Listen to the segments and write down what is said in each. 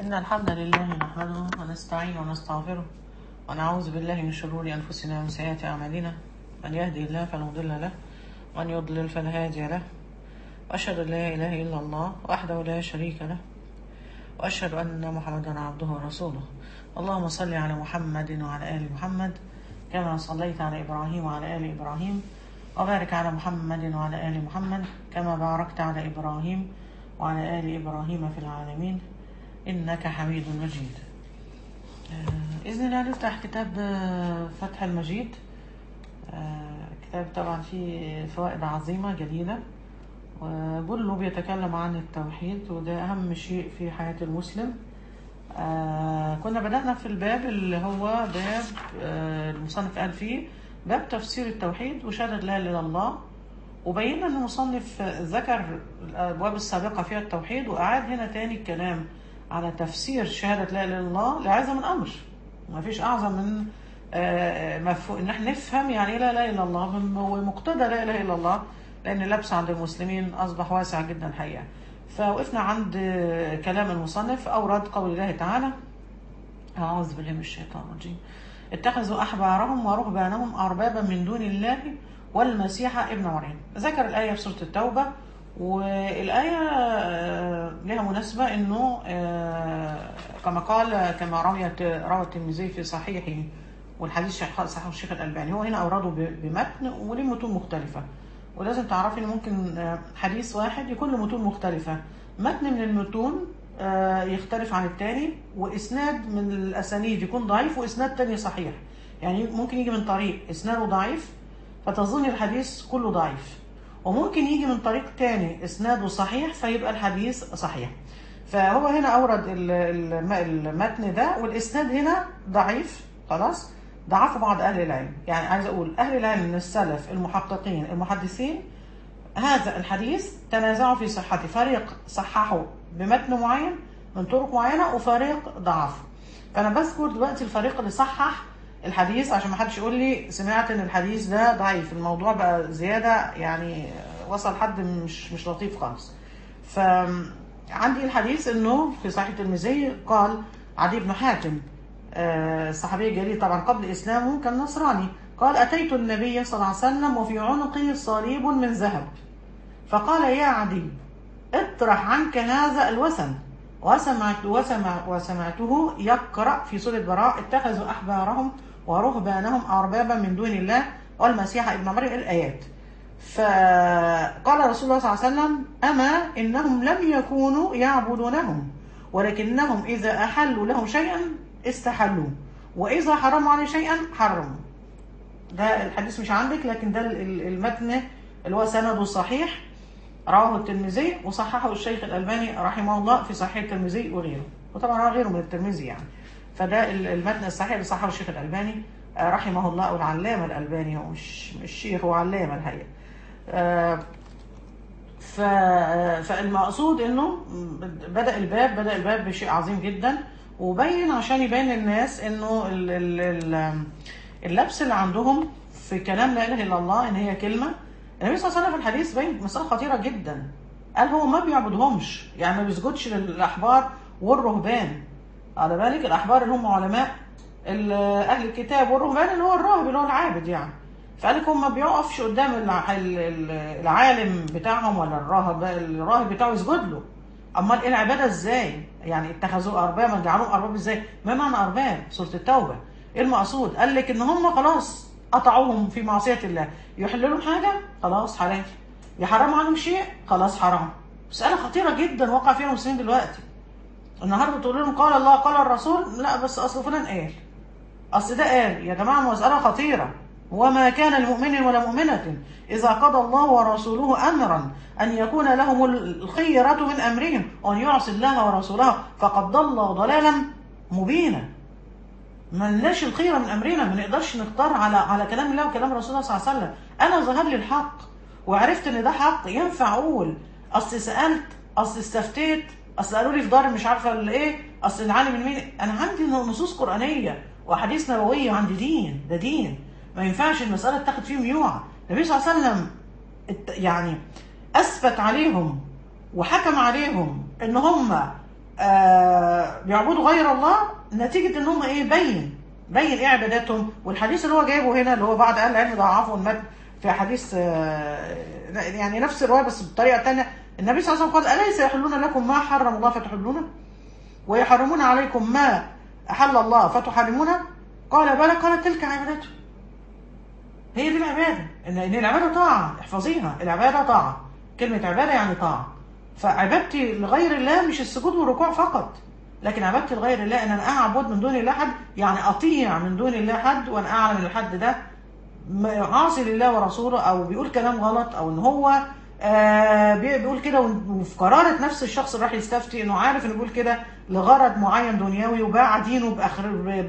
إن الحمد لله نحمده ونستعين ونستغفره ونعوذ بالله من شرور أنفسنا ومن سيئات أعمالنا من يهدي الله فلا مضل له ومن يضلل فلا هادي له وأشهد أن لا إله إلا الله وحده لا شريك له وأشهد أن محمدا عبده ورسوله اللهم صل على محمد وعلى آل محمد كما صليت على إبراهيم وعلى آل إبراهيم وبارك على محمد وعلى آل محمد كما باركت على إبراهيم وعلى آل إبراهيم في العالمين إنك حميد مجيد آه، بإذن الله نفتح كتاب آه، فتح المجيد آه، كتاب طبعا فيه فوائد عظيمة جديدة وكله بيتكلم عن التوحيد وده أهم شيء في حياة المسلم آه كنا بدأنا في الباب اللي هو باب آه المصنف قال فيه باب تفسير التوحيد وشهادة لا إله إلا الله وبينا أن المصنف ذكر الأبواب السابقة فيها التوحيد وأعاد هنا تاني الكلام على تفسير شهادة لا إله إلا الله لأعظم الأمر ما فيش أعظم من آه، مفهوم إن احنا نفهم يعني إيه لا إله إلا الله ومقتضى لا إله إلا الله لأن اللبس عند المسلمين أصبح واسع جدا حقيقة فوقفنا عند آه، كلام المصنف أورد قول الله تعالى أعوذ بالله من الشيطان الرجيم اتخذوا أحبارهم ورهبانهم أربابا من دون الله والمسيح ابن مريم ذكر الآية في سورة التوبة والآية آه، لها مناسبة أنه آه، كما قال كما رويت روى الترمذي في صحيحه والحديث شيخ- صحيح الشيخ الألباني هو هنا أورده ب- بمتن وليه متون مختلفة ولازم تعرفي ان ممكن آه، حديث واحد يكون له متون مختلفة متن من المتون آه، يختلف عن التاني واسناد من الاسانيد يكون ضعيف واسناد تاني صحيح يعني ممكن يجي من طريق اسناده ضعيف فتظن الحديث كله ضعيف وممكن يجي من طريق تاني اسناده صحيح فيبقى الحديث صحيح فهو هنا اورد ال- ال- المتن ده والاسناد هنا ضعيف خلاص ضعفه بعض اهل العلم يعني عايز اقول اهل العلم من السلف المحققين المحدثين هذا الحديث تنازعوا في صحته فريق صححه بمتن معين من طرق معينه وفريق ضعفه فانا بذكر دلوقتي الفريق اللي صحح الحديث عشان ما حدش يقول لي سمعت ان الحديث ده ضعيف الموضوع بقى زياده يعني وصل حد مش مش لطيف خالص فعندي الحديث انه في صحيح الترمذي قال عدي بن حاتم آه، الصحابي الجليل طبعا قبل اسلامه كان نصراني قال اتيت النبي صلى الله عليه وسلم وفي عنقه صليب من ذهب فقال يا عدي اطرح عنك هذا الوثن وسمعت وسمع وسمعته يقرأ في سورة براء اتخذوا أحبارهم ورهبانهم أربابا من دون الله والمسيح ابن مريم الآيات فقال رسول الله صلى الله عليه وسلم أما إنهم لم يكونوا يعبدونهم ولكنهم إذا أحلوا لهم شيئا استحلوه وإذا حرموا عليه شيئا حرموا ده الحديث مش عندك لكن ده ال- ال- المتن اللي هو سنده صحيح رواه الترمذي وصححه الشيخ الألباني رحمه الله في صحيح الترمذي وغيره وطبعا رواه غيره من الترمذي يعني فده ال- المتن الصحيح اللي صححه الشيخ الألباني آه، رحمه الله أو العلامة الألباني هو مش مش شيخ هو علامة الحقيقة آه، ف... فالمقصود انه بدا الباب بدا الباب بشيء عظيم جدا وبين عشان يبين للناس انه ال... ال... ال... اللبس اللي عندهم في كلام لا اله الا الله ان هي كلمه النبي صلى الله عليه وسلم في الحديث بين مساله خطيره جدا قال هو ما بيعبدهمش يعني ما بيسجدش للاحبار والرهبان على بالك الاحبار اللي هم علماء ال- اهل الكتاب والرهبان اللي هو الراهب اللي هو العابد يعني فقال لك هم ما بيقفش قدام الع- ال- ال- العالم بتاعهم ولا الراهب الراهب بتاعه يسجد له امال ايه العباده ازاي يعني اتخذوا اربابا جعلوهم ارباب ازاي ما معنى ارباب سوره التوبه ايه المقصود قال لك ان هم خلاص قطعوهم في معصيه الله يحلوا لهم حاجه خلاص حلال يحرموا عنهم شيء خلاص حرام مساله خطيره جدا وقع فيها المسلمين دلوقتي النهارده تقول لهم قال الله قال الرسول لا بس اصل فلان قال اصل ده قال يا جماعه مساله خطيره وما كان لمؤمن ولا مؤمنة إذا قضى الله ورسوله أمرا أن يكون لهم الخيرة من أمرهم وأن يعصي الله ورسوله فقد ضل ضلالا مبينا ما لناش الخيرة من أمرنا ما نقدرش نختار على على كلام الله وكلام رسول الله صلى الله عليه وسلم أنا ظهر لي الحق وعرفت إن ده حق ينفع أقول أصل سألت أصل استفتيت أصل قالوا لي في دار مش عارفة الإيه أصل العالم من مين أنا عندي نصوص قرآنية وأحاديث نبوية وعندي دين ده دين ما ينفعش المسألة تاخد فيه ميوعة النبي صلى الله عليه وسلم ات- يعني أثبت عليهم وحكم عليهم إن هم آه بيعبدوا غير الله نتيجه ان هم ايه بين بين ايه عباداتهم والحديث اللي هو جايبه هنا اللي هو بعض اهل العلم ضعفه المد في حديث آه يعني نفس الروايه بس بطريقه ثانيه النبي صلى الله عليه وسلم قال اليس يحلون لكم ما حرم الله فتحلونه ويحرمون عليكم ما احل الله فتحرمونه قال بلى قال تلك عبادته هي دي العباده ان ان العباده طاعه احفظيها العباده طاعه كلمه عباده يعني طاعه فعبادتي لغير الله مش السجود والركوع فقط لكن عبادتي لغير الله ان انا اعبد من دون الله حد يعني اطيع من دون الله حد وانا اعلم ان الحد ده عاصي لله ورسوله او بيقول كلام غلط او ان هو آه بيقول كده وفي قرارة نفس الشخص اللي راح يستفتي انه عارف انه بيقول كده لغرض معين دنيوي وباع دينه باخر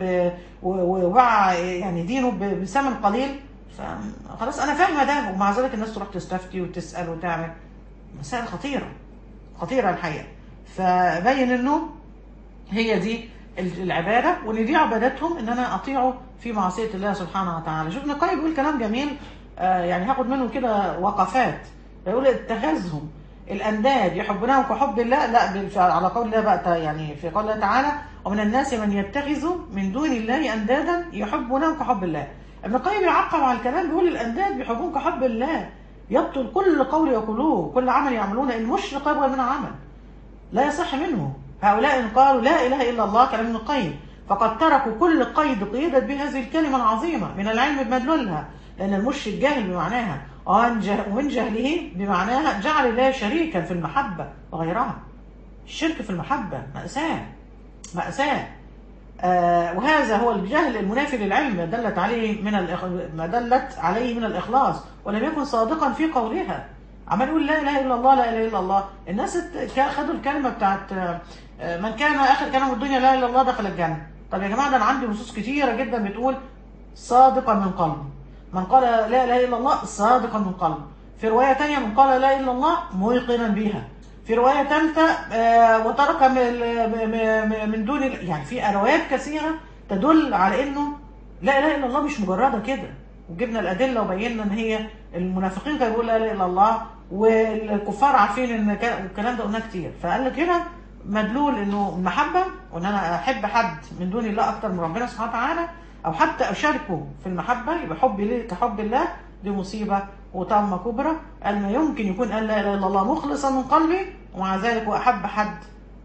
وباع يعني دينه بثمن قليل فخلاص انا فاهمه ده ومع ذلك الناس تروح تستفتي وتسال وتعمل مسائل خطيره خطيره الحقيقه فبين انه هي دي العباده وان دي عبادتهم ان انا اطيعه في معصيه الله سبحانه وتعالى شوف ابن بيقول كلام جميل آه يعني هاخد منه كده وقفات يقول اتخاذهم الانداد يحبونهم كحب الله لا على قول الله بقى يعني في قول الله تعالى ومن الناس من يتخذ من دون الله اندادا يحبونهم كحب الله ابن القيم يعقب على الكلام بيقول الانداد بيحبون كحب الله يبطل كل قول يقولوه كل عمل يعملونه المشرق يبغى من عمل لا يصح منه هؤلاء إن قالوا لا إله إلا الله كلام ابن القيم فقد تركوا كل قيد قيدت به هذه الكلمة العظيمة من العلم بمدلولها لأن المشرك جاهل بمعناها ومن جهله بمعناها جعل الله شريكا في المحبة وغيرها الشرك في المحبة مأساة مأساة آه وهذا هو الجهل المنافي للعلم ما دلت عليه من الإخ... ما دلت عليه من الإخلاص ولم يكن صادقا في قولها عمال يقول لا اله الا الله لا اله الا الله الناس خدوا الكلمه بتاعت من كان اخر كلام الدنيا لا اله الا الله دخل الجنه طب يا جماعه ده انا عندي نصوص كتيره جدا بتقول صادقا من قلبه من قال لا اله الا الله صادقا من قلبه في روايه ثانيه من قال لا اله الا الله موقنا بها في روايه ثالثه آه وترك من دون يعني في روايات كثيره تدل على انه لا اله الا الله مش مجرده كده وجبنا الادله وبينا ان هي المنافقين كانوا بيقولوا لا اله الا الله والكفار عارفين ان الكلام ده قلناه كتير فقال لك هنا مدلول انه المحبه وان انا احب حد من دون الله اكتر من ربنا سبحانه وتعالى او حتى اشاركه في المحبه يبقى حبي ليه كحب الله دي مصيبه وطامه كبرى قال ما يمكن يكون قال لا اله الا الله مخلصا من قلبي ومع ذلك واحب حد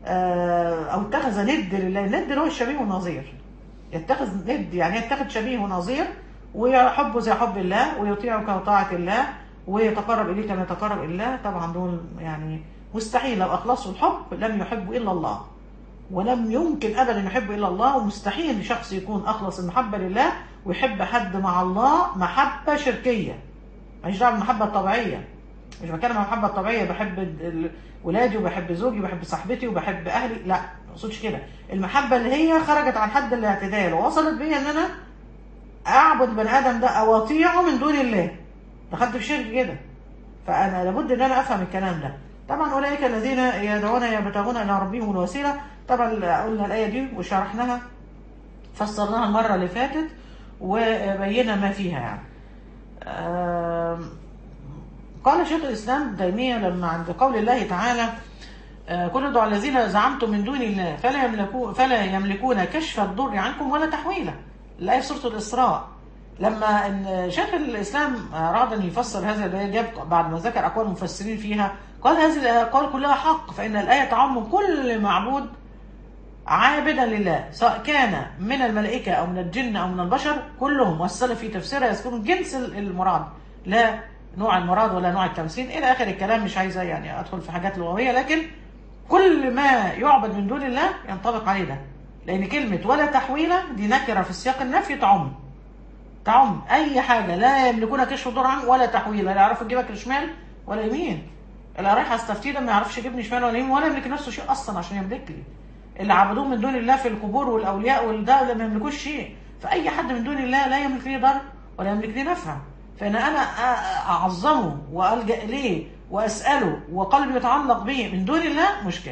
او اتخذ ند لله الند اللي هو الشبيه والنظير يتخذ ند يعني يتخذ شبيه ونظير ويحبه زي حب الله ويطيعه كطاعه الله ويتقرب اليه كما يتقرب الى الله طبعا دول يعني مستحيل لو اخلصوا الحب لم يحبوا الا الله ولم يمكن ابدا يحب الا الله ومستحيل شخص يكون اخلص المحبه لله ويحب حد مع الله محبه شركيه ماليش دعوه بالمحبه الطبيعيه مش بتكلم عن المحبه الطبيعيه بحب ولادي وبحب زوجي وبحب صاحبتي وبحب اهلي لا ما اقصدش كده المحبه اللي هي خرجت عن حد الاعتدال ووصلت بيا ان انا اعبد بني ادم ده او اطيعه من دون الله دخلت في شرك كده فانا لابد ان انا افهم الكلام ده طبعا اولئك الذين يدعون يبتغون الى ربهم الوسيله طبعا قلنا الايه دي وشرحناها فسرناها المره اللي فاتت وبينا ما فيها يعني قال شيخ الاسلام تيميه لما عند قول الله تعالى كل ادعوا الذين زعمتم من دون الله فلا يملكون فلا يملكون كشف الضر عنكم ولا تحويله الايه في سوره الاسراء لما ان شيخ الاسلام اراد ان يفسر هذا الايه جاب بعد ما ذكر اقوال المفسرين فيها قال هذه الاقوال كلها حق فان الايه تعم كل معبود عابدا لله سواء كان من الملائكه او من الجن او من البشر كلهم والسلف في تفسيرها يذكرون جنس المراد لا نوع المراد ولا نوع التمثيل الى اخر الكلام مش عايزه يعني ادخل في حاجات لغويه لكن كل ما يعبد من دون الله ينطبق عليه ده لان كلمه ولا تحويله دي نكره في السياق النفي تعم تعم اي حاجه لا يملكون كشف الضر عنه ولا تحويل لا يعرف يجيبك لشمال ولا يمين اللي رايح استفتيه ده ما يعرفش يجيبني شمال ولا يمين ولا يملك نفسه شيء اصلا عشان يملك لي اللي عبدوه من دون الله في القبور والاولياء والده ما يملكوش شيء فاي حد من دون الله لا يملك لي ضر ولا يملك لي نفع فان انا اعظمه والجا اليه واساله وقلبي يتعلق به من دون الله مشكله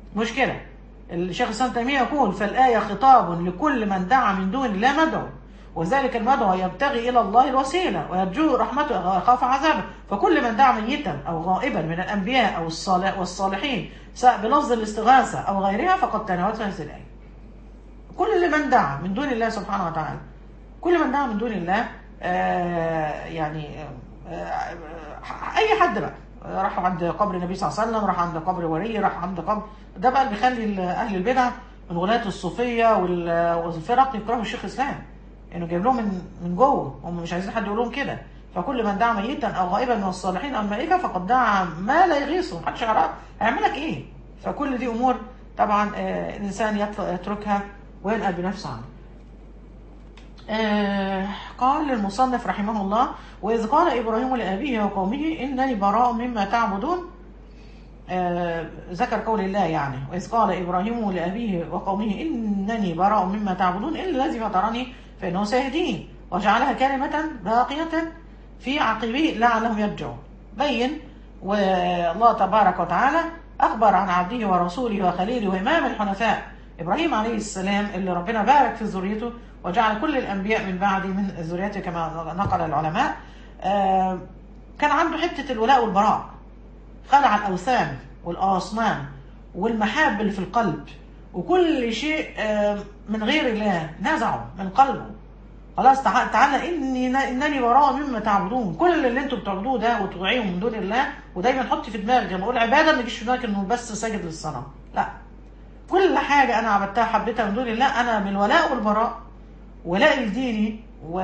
مشكله الشيخ الاسلام تيميه يقول فالايه خطاب لكل من دعا من دون الله مدعو وذلك المدعو يبتغي الى الله الوسيله ويرجو رحمته ويخاف عذابه فكل من دعا ميتا او غائبا من الانبياء او الصالح والصالحين سواء بلفظ الاستغاثه او غيرها فقد تناولته هذه الايه كل من دعا من دون الله سبحانه وتعالى كل من دعا من دون الله آه يعني آه آه اي حد بقى راح عند قبر النبي صلى الله عليه وسلم راح عند قبر ولي راح عند قبر ده بقى اللي بيخلي اهل البدع من غلاة الصوفيه وال- والفرق يكرهوا الشيخ الاسلام انه جايب لهم من من جوه هم مش عايزين حد يقول لهم كده فكل من دعا ميتا او غائبا من الصالحين او الملائكه فقد دعا ما لا يغيثه محدش يعرف هيعمل لك ايه فكل دي امور طبعا آه، الانسان يت- يتركها وينقل بنفسه عنها آه، قال المصنف رحمه الله وإذ قال إبراهيم لأبيه وقومه إنني براء مما تعبدون آه، ذكر قول الله يعني وإذ قال إبراهيم لأبيه وقومه إنني براء مما تعبدون إلا الذي فطرني فإنه سيهدين وجعلها كلمة باقية في عقبه لعلهم يرجعون بين والله تبارك وتعالى أخبر عن عبده ورسوله وخليله وإمام الحنفاء إبراهيم عليه السلام اللي ربنا بارك في ذريته وجعل كل الأنبياء من بعده من ذريته كما نقل العلماء آه، كان عنده حتة الولاء والبراء خلع الأوثان والأصنام والمحاب اللي في القلب وكل شيء آه، من غير الله نزعه من قلبه خلاص تعالى, تعالى إني إنني براء مما تعبدون كل اللي انتم بتعبدوه ده وتطيعوه من دون الله ودايما حطي في دماغك لما اقول عباده ما يجيش في دماغك انه بس ساجد للصنم لا كل حاجه انا عبدتها حبيتها من دون الله انا من الولاء والبراء ولاء لديني و...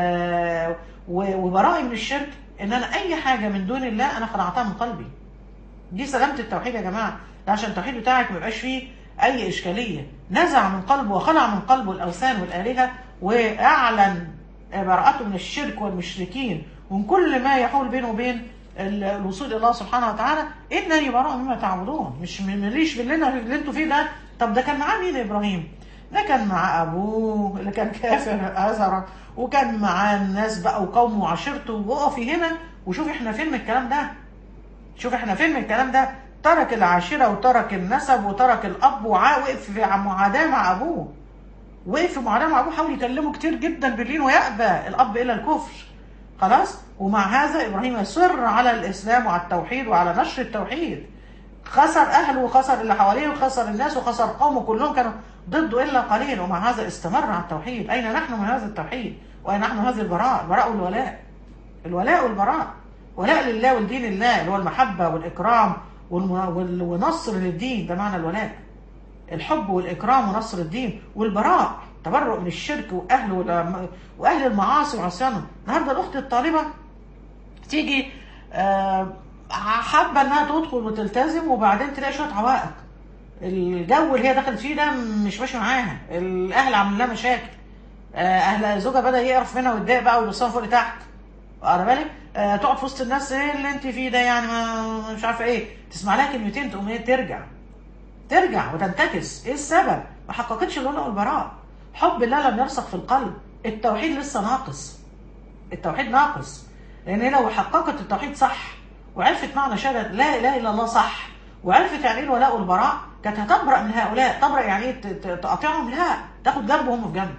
و... وبرائي من الشرك ان انا اي حاجه من دون الله انا خلعتها من قلبي دي سلامه التوحيد يا جماعه ده عشان التوحيد بتاعك ما يبقاش فيه اي اشكاليه نزع من قلبه وخلع من قلبه الاوثان والالهه واعلن براءته من الشرك والمشركين ومن كل ما يحول بينه وبين ال- الوصول الى الله سبحانه وتعالى انني براء مما تعبدون مش ماليش باللي اللي انتوا فيه ده طب ده كان معاه مين ابراهيم ده كان مع ابوه اللي كان كافر ازرق وكان معاه الناس بقى وقومه وعشيرته وقفي هنا وشوف احنا فين من الكلام ده شوف احنا فين من الكلام ده ترك العاشرة وترك النسب وترك الأب وعا- وقف في معاداة مع أبوه وقف في معاداة مع أبوه حاول يكلمه كتير جدا بالليل ويأبى الأب إلى الكفر خلاص ومع هذا إبراهيم يصر على الإسلام وعلى التوحيد وعلى نشر التوحيد خسر أهله وخسر اللي حواليه وخسر الناس وخسر قومه كلهم كانوا ضده إلا قليل ومع هذا استمر على التوحيد أين نحن من هذا التوحيد وأين نحن من هذه البراء البراء والولاء الولاء والبراء ولاء لله ولدين الله اللي هو المحبة والإكرام والم- وال- ونصر للدين ده معنى الولاء الحب والإكرام ونصر الدين والبراء تبرؤ من الشرك وأهله والأم- وأهل المعاصي وعصيانهم النهارده الأخت الطالبة تيجي آه، حابة إنها تدخل وتلتزم وبعدين تلاقي شوية عوائق الجو اللي هي دخلت فيه ده مش ماشي معاها الأهل عاملين لها مشاكل آه، أهل زوجها بدأ يقرف منها ويتضايق بقى ويبصها فوق لتحت واخد بالك آه، تقعد في وسط الناس ايه اللي انت فيه ده يعني ما مش عارفه ايه تسمع لها كلمتين تقوم ايه ترجع ترجع وتنتكس ايه السبب ما حققتش الولاء والبراء حب الله لم يرسخ في القلب التوحيد لسه ناقص التوحيد ناقص لان لو حققت التوحيد صح وعرفت معنى شهاده لا اله الا الله صح وعرفت يعني ايه الولاء والبراء كانت هتبرأ من هؤلاء تبرأ يعني ايه ت- ت- تقاطعهم لا تاخد جنب وهم في جنب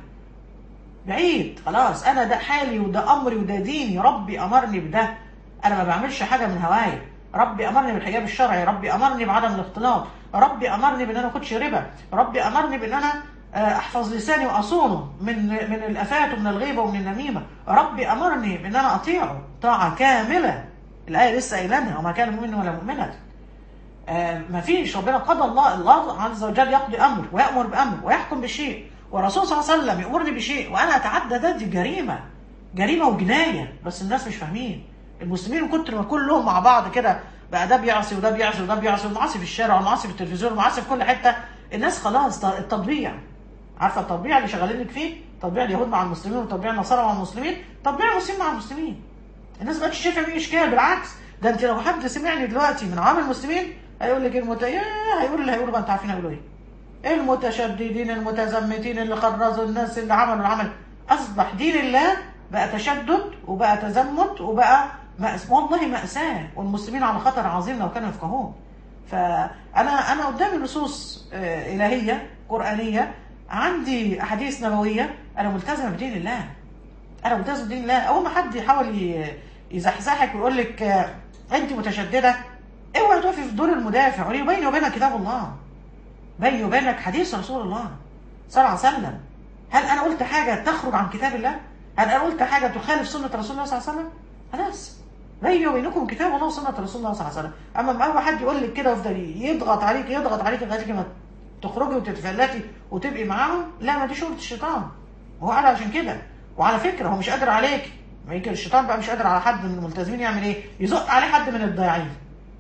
بعيد خلاص انا ده حالي وده امري وده ديني ربي امرني بده انا ما بعملش حاجه من هوايا ربي امرني بالحجاب الشرعي ربي امرني بعدم الاختلاط ربي امرني بان انا ما اخدش ربا ربي امرني بان انا آه، احفظ لساني واصونه من من الافات ومن الغيبه ومن النميمه ربي امرني بان انا اطيعه طاعه كامله الايه لسه قايلانها وما كان مؤمن ولا مؤمنه آه، ما فيش ربنا قضى الله الله عز وجل يقضي امر ويامر بامر ويحكم بشيء والرسول صلى الله عليه وسلم يامرني بشيء وانا اتعدى ده دي جريمه جريمه وجنايه بس الناس مش فاهمين المسلمين من كتر ما كلهم مع بعض كده بقى ده بيعصي وده بيعصي وده بيعصي والمعاصي في الشارع والمعاصي في التلفزيون والمعاصي في كل حته الناس خلاص ط- التطبيع عارفه التطبيع اللي شغالينك فيه تطبيع اليهود مع المسلمين وتطبيع النصارى مع المسلمين تطبيع المسلمين مع المسلمين الناس ما بقتش شايفه فيه اشكال بالعكس ده انت لو حد سمعني دلوقتي من عوام المسلمين هيقول لك المت... ياه هيقول اللي هيقولوا بقى انتوا عارفين هيقولوا ايه المتشددين المتزمتين اللي خرزوا الناس اللي عملوا العمل اصبح دين الله بقى تشدد وبقى تزمت وبقى مأس... والله مأساة والمسلمين على خطر عظيم لو كانوا يفقهون فانا انا قدامي نصوص آه، الهيه قرانيه عندي احاديث نبويه انا ملتزمه بدين الله انا ملتزم بدين الله اول ما حد يحاول ي- يزحزحك ويقول لك آه، انت متشدده اوعي تقفي في دور المدافع قولي بيني وبينك كتاب الله بيني وبينك حديث رسول الله صلى الله عليه وسلم هل انا قلت حاجه تخرج عن كتاب الله؟ هل انا قلت حاجه تخالف سنه رسول الله صلى الله عليه وسلم؟ خلاص بيني وبينكم كتاب الله وسنه رسول الله صلى الله عليه وسلم اما ما اول حد يقول لك كده ويفضل يضغط عليك يضغط عليك لغايه ما تخرجي وتتفلتي وتبقي معاهم لا ما دي شغله الشيطان هو قال عشان كده وعلى فكره هو مش قادر عليك ما يمكن الشيطان بقى مش قادر على حد من الملتزمين يعمل ايه؟ يزق عليه حد من الضايعين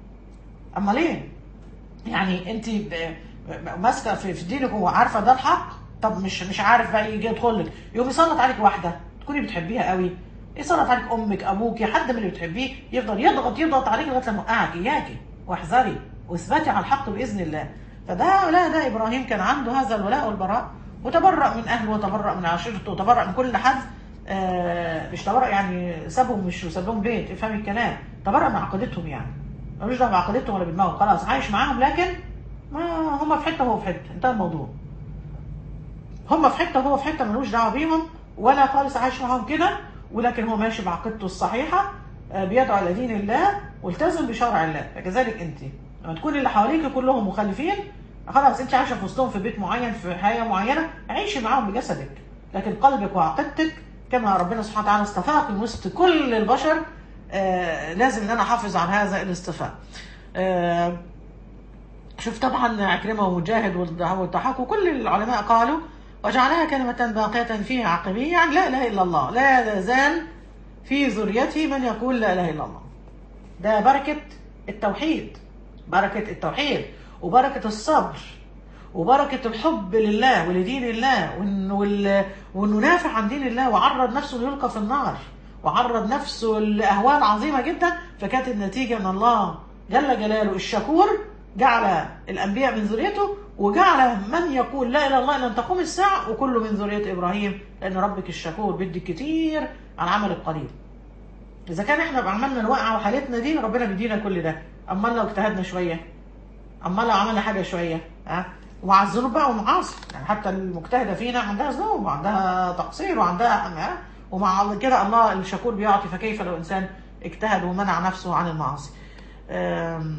اما ليه؟ يعني انت ب- ب- ماسكه في في دينك وعارفه ده الحق طب مش مش عارف بقى يجي يدخل لك يقوم يسلط عليك واحده تكوني بتحبيها قوي يسلط عليك امك ابوك حد من اللي بتحبيه يفضل يضغط يضغط عليك لغايه لما يوقعك اياكي واحذري واثبتي على الحق باذن الله فده لا ده ابراهيم كان عنده هذا الولاء والبراء وتبرأ من اهله وتبرأ من عشيرته وتبرأ من كل حد آه مش تبرأ يعني سابهم مش ساب لهم بيت افهمي الكلام تبرأ من عقيدتهم يعني ملوش دعوه بعقيدتهم ولا بدماغهم خلاص عايش معاهم لكن ما هم في حته وهو في حته انتهى الموضوع هم في حته وهو في حته ملوش دعوه بيهم ولا خالص عايش معاهم كده ولكن هو ماشي بعقيدته الصحيحه آه، بيدعو الى دين الله والتزم بشرع الله فكذلك انت لما تكون اللي حواليك كلهم مخالفين خلاص انت عايشه في وسطهم في بيت معين في حياه معينه عيشي معاهم بجسدك لكن قلبك وعقيدتك كما ربنا سبحانه وتعالى اصطفاك من وسط كل البشر آه لازم ان انا احافظ على هذا الاصطفاء آه شوف طبعا عكرمه ومجاهد والضحاك وكل العلماء قالوا وجعلها كلمة باقية فيها عقبية يعني لا إله إلا الله لا يزال في ذريته من يقول لا إله إلا الله ده بركة التوحيد بركة التوحيد وبركة الصبر وبركة الحب لله ولدين الله وإنه, وال- وإنه نافع عن دين الله وعرض نفسه ليلقى في النار وعرض نفسه لأهوال عظيمة جدا فكانت النتيجة من الله جل جلاله الشكور جعل الأنبياء من ذريته وجعل من يقول لا إله إلا الله لن تقوم الساعة وكله من ذرية إبراهيم لأن ربك الشكور بيدي كتير عن عمل القليل إذا كان إحنا بعملنا الواقعة وحالتنا دي ربنا بيدينا كل ده أما لو اجتهدنا شوية أما لو عملنا حاجة شوية ها ومع الذنوب بقى ومعاصي يعني حتى المجتهدة فينا عندها ذنوب وعندها تقصير وعندها ها؟ ومع كده الله الشكور بيعطي فكيف لو إنسان اجتهد ومنع نفسه عن المعاصي آم،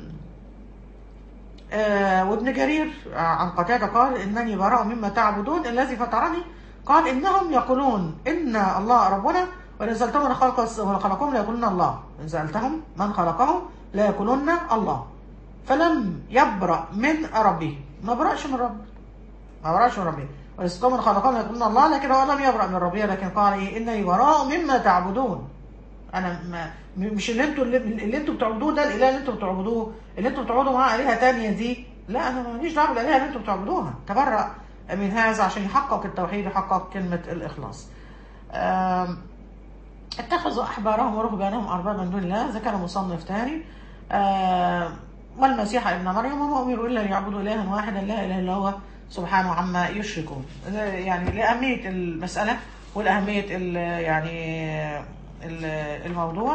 آه، وابن جرير آه، عن قتادة قال إنني براء مما تعبدون الذي فطرني قال إنهم يقولون إن الله ربنا وإن سألتهم من خلق خلقهم لا يقولون الله إن سألتهم من خلقهم لا يقولون الله فلم يبرأ من ربه ما برأش من ربه ما برأش من ربه وإن سألتهم من خلقهم لا يقولون الله لكن هو لم يبرأ من ربه لكن قال إيه إنني براء مما تعبدون انا ما م- مش اللي انتوا اللي, اللي انتوا بتعبدوه ده الاله اللي انتوا بتعبدوه اللي انتوا بتعبدوا معاه الهه تانية دي لا انا ماليش دعوه بالالهه اللي انتوا بتعبدوها تبرأ من هذا عشان يحقق التوحيد يحقق كلمه الاخلاص آم، اتخذوا احبارهم ورهبانهم اربابا من دون الله ذكر مصنف تاني آم، والمسيح ابن مريم وما امروا الا ليعبدوا الها واحدا لا اله الا هو سبحانه عما يشركون ده يعني لاهميه المساله والاهميه ال- يعني ال- الموضوع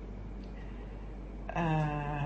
آه،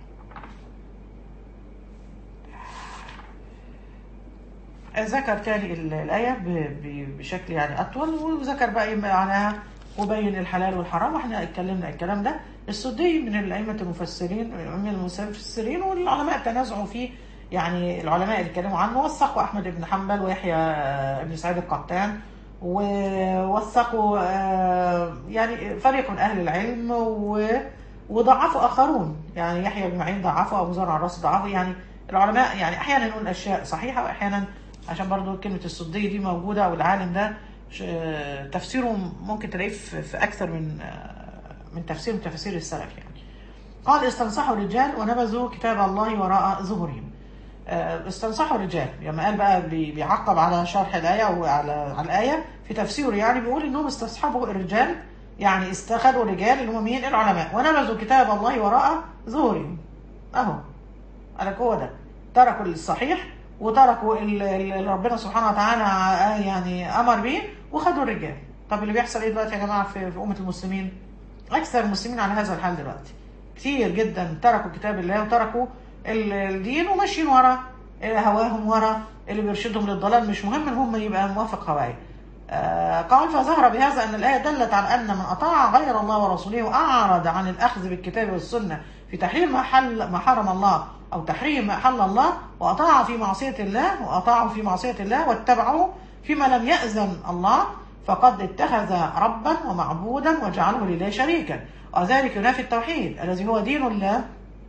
ذكر تاني ال- الآية ب- ب- بشكل يعني أطول وذكر بقى إيه معناها وبين الحلال والحرام واحنا اتكلمنا الكلام ده السدي من الأئمة المفسرين من المفسرين والعلماء تنازعوا فيه يعني العلماء اللي اتكلموا عنه وثقوا أحمد بن حنبل ويحيى آه، بن سعيد القطان ووثقوا آه، يعني فريق من أهل العلم و وضعفوا آخرون يعني يحيى بن معين ضعفه أبو زرع الراس ضعفه يعني العلماء يعني أحيانا يقول أشياء صحيحة وأحيانا عشان برضو كلمة السدي دي موجودة أو العالم ده ش- آه، تفسيره ممكن تلاقيه في في أكثر من آه، من تفسير من تفاسير السلف يعني قال استنصحوا الرجال ونبذوا كتاب الله وراء ظهورهم آه، استنصحوا الرجال لما قال بقى بي- بيعقب على شرح الآية وعلى على الآية في تفسيره يعني بيقول إنهم استصحبوا الرجال يعني استخدوا الرجال اللي هم مين العلماء ونبذوا كتاب الله وراء ظهورهم أهو قالك هو ده تركوا الصحيح وتركوا ال- ال- اللي ربنا سبحانه وتعالى ع- يعني امر بيه وخدوا الرجال طب اللي بيحصل ايه دلوقتي يا جماعه في, في امه المسلمين اكثر المسلمين على هذا الحال دلوقتي كتير جدا تركوا كتاب الله وتركوا ال- الدين وماشيين ورا هواهم ورا اللي بيرشدهم للضلال مش مهم ان هم يبقى موافق هوايه آه، قال فظهر بهذا أن الآية دلت على أن من أطاع غير الله ورسوله وأعرض عن الأخذ بالكتاب والسنة في تحريم ما حل ما حرم الله أو تحريم ما حل الله وأطاع في معصية الله وأطاعوا في معصية الله واتبعوا فيما لم يأذن الله فقد اتخذ ربا ومعبودا وجعله لله شريكا وذلك ينافي التوحيد الذي هو دين الله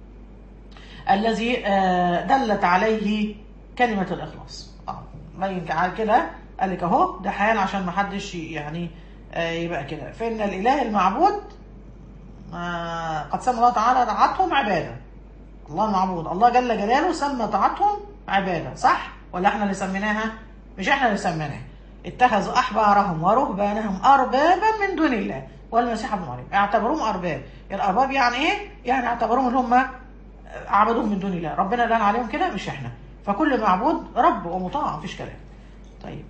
الذي آه، دلت عليه كلمة الإخلاص آه، بين على كده قال لك أهو ده حال عشان ما حدش يعني آه، يبقى كده فإن الإله المعبود آه، قد سمى الله تعالى طاعتهم عبادة الله المعبود الله جل جلاله سمى طاعتهم عبادة صح ولا احنا اللي سميناها مش احنا اللي سميناها اتخذوا أحبارهم ورهبانهم أربابا من دون الله والمسيح ابن مريم اعتبروهم أرباب الأرباب يعني إيه؟ يعني اعتبروهم اللي هم عبدوهم من دون الله ربنا اللي قال عليهم كده مش احنا فكل معبود رب ومطاع مفيش كلام طيب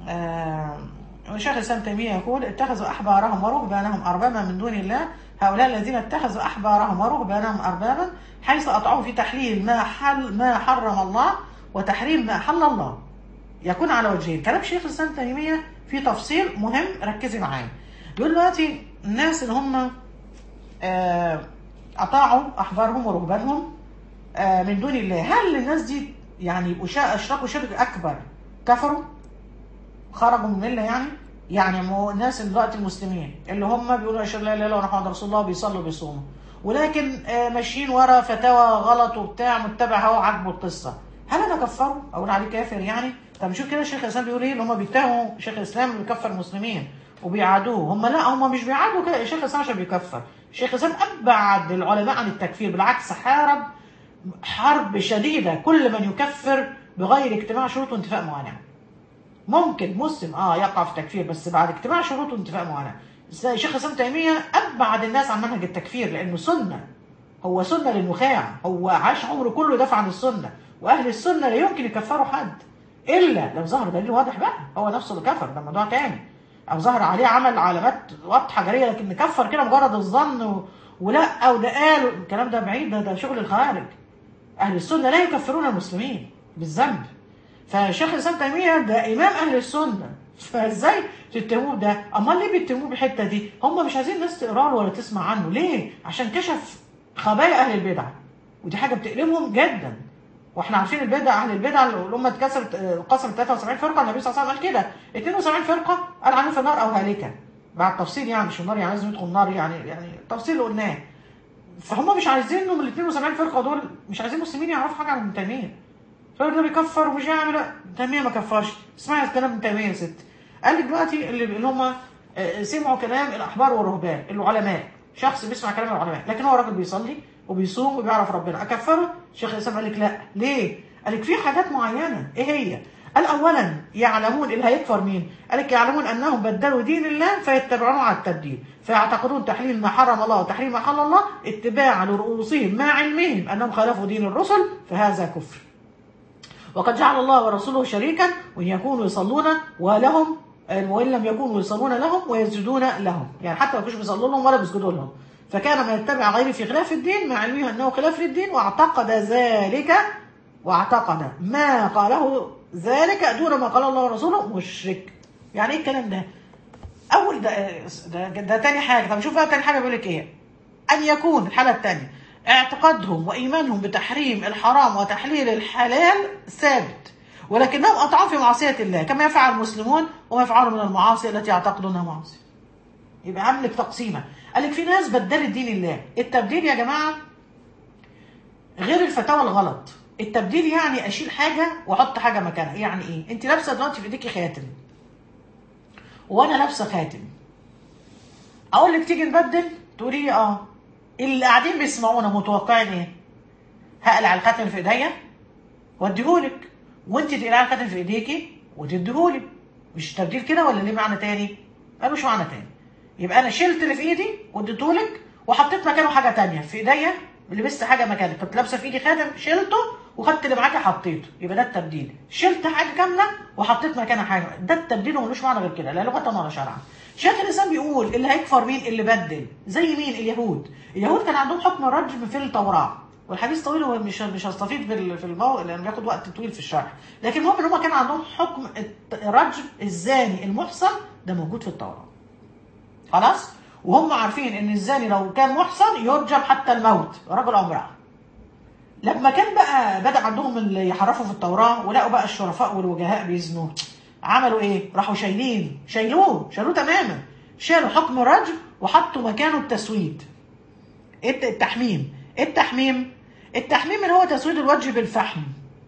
آه شيخ الاسلام تيميه يقول اتخذوا احبارهم ورهبانهم اربابا من دون الله هؤلاء الذين اتخذوا احبارهم ورهبانهم اربابا حيث اطاعوا في تحليل ما حل ما حرم الله وتحريم ما حل الله يكون على وجهين كلام شيخ الاسلام تيميه في تفصيل مهم ركزي معايا بيقول دلوقتي الناس اللي هم آه، اطاعوا احبارهم ورهبانهم آه، من دون الله هل الناس دي يعني يبقوا شا- اشركوا شرك اكبر كفروا خرجوا من المله يعني يعني مو الناس اللي دلوقتي المسلمين اللي هم بيقولوا اشهد لا اله الا الله محمد رسول الله بيصلوا بيصوموا ولكن آه، ماشيين ورا فتاوى غلط وبتاع متبع هو عاجبه القصه هل انا كفروا اقول عليه كافر يعني طب شوف كده الشيخ الاسلام بيقول ايه اللي هم بيتهموا شيخ الاسلام اللي بيكفر المسلمين وبيعادوه هم لا هم مش بيعادوا كده الشيخ الاسلام عشان بيكفر الشيخ الاسلام ابعد العلماء عن التكفير بالعكس حارب حرب شديده كل من يكفر بغير اجتماع شروط وانتفاء موانع ممكن مسلم اه يقع في التكفير بس بعد اجتماع شروط وانتفاء موانع زي شيخ الاسلام تيميه ابعد الناس عن منهج التكفير لانه سنه هو سنه للنخاع هو عاش عمره كله يدافع عن السنه واهل السنه لا يمكن يكفروا حد الا لو ظهر دليل واضح بقى هو نفسه اللي كفر ده موضوع تاني او ظهر عليه عمل علامات واضحه جريه لكن نكفر كده مجرد الظن و... ولا وده قال الكلام ده بعيد ده, ده شغل الخوارج اهل السنه لا يكفرون المسلمين بالذنب فشيخ الاسلام تيميه ده امام اهل السنه فازاي تتهموه ده امال ليه بيتهموه بالحته دي هم مش عايزين الناس تقرا له ولا تسمع عنه ليه عشان كشف خبايا اهل البدع ودي حاجه بتألمهم جدا واحنا عارفين البدع اهل البدع اللي هم اتكسرت انقسمت 73 فرقه النبي صلى الله عليه وسلم قال كده 72 فرقه قال عنهم في النار او هالكه بعد تفصيل يعني مش النار يعني لازم يدخل النار يعني يعني التفصيل اللي قلناه فهم مش عايزين انهم ال 72 فرقه دول مش عايزين المسلمين يعرفوا حاجه عن ابن تيميه فيقول ده بيكفر ومش هيعمل لا تيميه ما كفرش اسمعي الكلام ابن تيميه يا ست قال لك دلوقتي اللي اللي هم آه، سمعوا كلام الاحبار والرهبان العلماء شخص بيسمع كلام العلماء لكن هو راجل بيصلي وبيصوم وبيعرف ربنا اكفره شيخ الاسلام قال لك لا ليه قال لك في حاجات معينه ايه هي قال اولا يعلمون اللي هيكفر مين قال لك يعلمون انهم بدلوا دين الله فيتبعون على التبديل فيعتقدون تحليل ما حرم الله وتحريم ما حل الله اتباعا لرؤوسهم مع علمهم انهم خالفوا دين الرسل فهذا كفر وقد جعل الله ورسوله شريكا وان يكونوا يصلون ولهم وان لم يكونوا يصلون لهم ويسجدون لهم يعني حتى ما كانوش بيصلوا لهم ولا بيسجدوا لهم فكان من يتبع غيره في خلاف الدين مع علمه انه خلاف للدين واعتقد ذلك واعتقد ما قاله ذلك دون ما قال الله ورسوله مشرك يعني ايه الكلام ده اول ده ده, ده تاني حاجه طب شوف بقى تاني حاجه بيقول لك ايه ان يكون الحاله الثانيه اعتقادهم وايمانهم بتحريم الحرام وتحليل الحلال ثابت ولكنهم اطاعوا في معصيه الله كما يفعل المسلمون وما يفعلون من المعاصي التي يعتقدونها معاصي يبقى عامل لك تقسيمه قال لك في ناس بدلت دين الله التبديل يا جماعه غير الفتاوى الغلط التبديل يعني اشيل حاجه واحط حاجه مكانها يعني ايه انت لابسه دلوقتي في ايديكي خاتم وانا لابسه خاتم اقول لك تيجي نبدل تقولي لي اه اللي قاعدين بيسمعونا متوقعين ايه هقلع الخاتم في ايديا واديهولك وانت تقلعي الخاتم في ايديكي وتديهولي مش تبديل كده ولا ليه معنى تاني قال مش معنى تاني يبقى انا شلت اللي في ايدي واديتهولك وحطيت مكانه حاجه تانية في ايديا لبست حاجه مكانه كنت لابسه في ايدي خاتم شلته وخدت اللي معاكي حطيته يبقى ده التبديل شلت حاجه كامله وحطيت مكانها حاجه ده التبديل وملوش معنى غير كده لا لغه ولا شرعا شيخ الاسلام بيقول اللي هيكفر مين اللي بدل زي مين اليهود اليهود كان عندهم حكم الرجم في التوراه والحديث طويل هو مش مش هستفيد بال- في الموضوع لانه بياخد وقت طويل في الشرح لكن المهم ان هم كان عندهم حكم الت- الرجم الزاني المحصن ده موجود في التوراه خلاص وهم عارفين ان الزاني لو كان محصن يرجم حتى الموت رجل او امراه لما كان بقى بدا عندهم اللي يحرفوا في التوراه ولقوا بقى الشرفاء والوجهاء بيزنوا عملوا ايه؟ راحوا شايلين شايلوه شالوه تماما شالوا حكم الرجم وحطوا مكانه التسويد الت- التحميم التحميم التحميم اللي هو تسويد الوجه بالفحم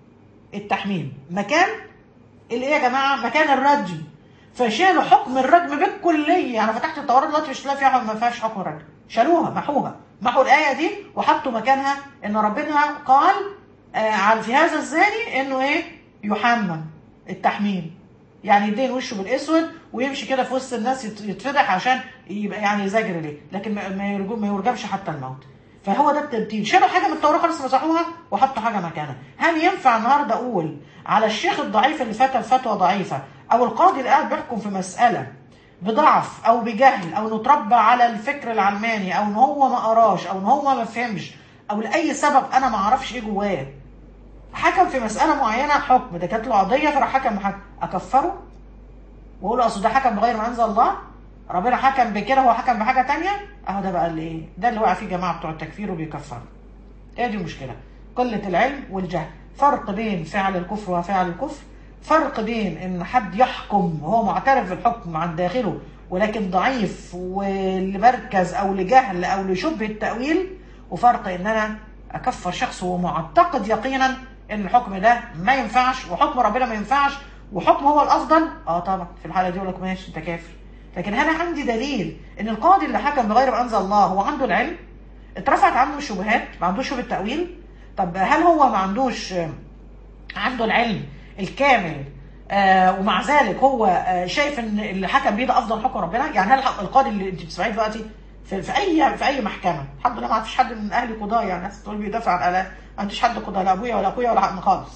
التحميم مكان اللي ايه يا جماعه مكان الرجم فشالوا حكم الرجم بالكليه انا فتحت التوراه دلوقتي مش لاقي فيها ما فيهاش حكم الرجم شالوها محوها محوا الايه دي وحطوا مكانها ان ربنا قال آه على في هذا الزاني انه ايه يحمم التحميم يعني يدين وشه بالاسود ويمشي كده في وسط الناس يت- يتفضح عشان يبقى يعني يزجر ليه لكن ما- ما يرجو- ما يرجمش حتى الموت فهو ده التبديل شالوا حاجه من التوراه خالص مسحوها وحطوا حاجه مكانها هل ينفع النهارده اقول على الشيخ الضعيف اللي فتى الفتوى ضعيفه او القاضي اللي قاعد بيحكم في مساله بضعف او بجهل او انه اتربى على الفكر العلماني او ان هو ما قراش او ان هو ما فهمش او لاي سبب انا ما اعرفش ايه جواه حكم في مساله معينه حكم ده كانت له قضيه فراح حكم بحكم اكفره واقول له اصل ده حكم بغير ما انزل الله ربنا حكم بكده هو حكم بحاجه تانية اهو ده بقى اللي ايه ده اللي وقع فيه جماعه بتوع التكفير وبيكفروا هي دي المشكله قله العلم والجهل فرق بين فعل الكفر وفعل الكفر فرق بين ان حد يحكم وهو معترف بالحكم عن داخله ولكن ضعيف ولمركز او لجهل او لشبه التاويل وفرق ان انا اكفر شخص وهو معتقد يقينا ان الحكم ده ما ينفعش وحكم ربنا ما ينفعش وحكم هو الافضل اه طبعا في الحاله دي يقول لك ماشي انت كافر لكن هل عندي دليل ان القاضي اللي حكم بغير ما انزل الله هو عنده العلم اترفعت عنه الشبهات ما عندوش شبهه تاويل طب هل هو ما عندوش آه، عنده العلم الكامل آه ومع ذلك هو آه شايف ان اللي حكم بيه ده افضل حكم ربنا يعني هل الح- القاضي اللي انت بتسمعيه دلوقتي في, في اي في اي محكمه الحمد لله ما فيش حد من اهلي قضاه يعني الناس تقول بيدافع عن الاء ما فيش حد قضاه لا ابويا ولا اخويا ولا حد خالص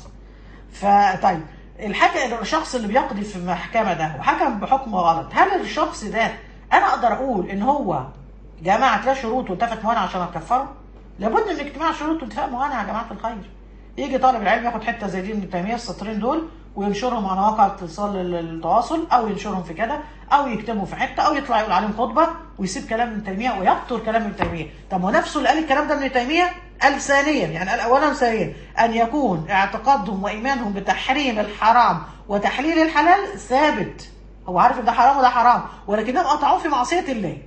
فطيب الحكم الشخص اللي بيقضي في المحكمه ده وحكم بحكم غلط هل الشخص ده انا اقدر اقول ان هو جماعه لا شروط واتفق معانا عشان اكفره لابد من اجتماع شروط واتفاق معانا يا جماعه الخير يجي طالب العلم ياخد حته زي دي من تيميه السطرين دول وينشرهم على مواقع اتصال التواصل او ينشرهم في كده او يكتبوا في حته او يطلع يقول عليهم خطبه ويسيب كلام ابن تيميه ويبطل كلام ابن تيميه طب ما هو نفسه اللي قال الكلام ده ابن تيميه قال ثانيا يعني قال اولا ثانيا ان يكون اعتقادهم وايمانهم بتحريم الحرام وتحليل الحلال ثابت هو عارف ان ده حرام وده حرام ولكنهم قطعوه في معصيه الله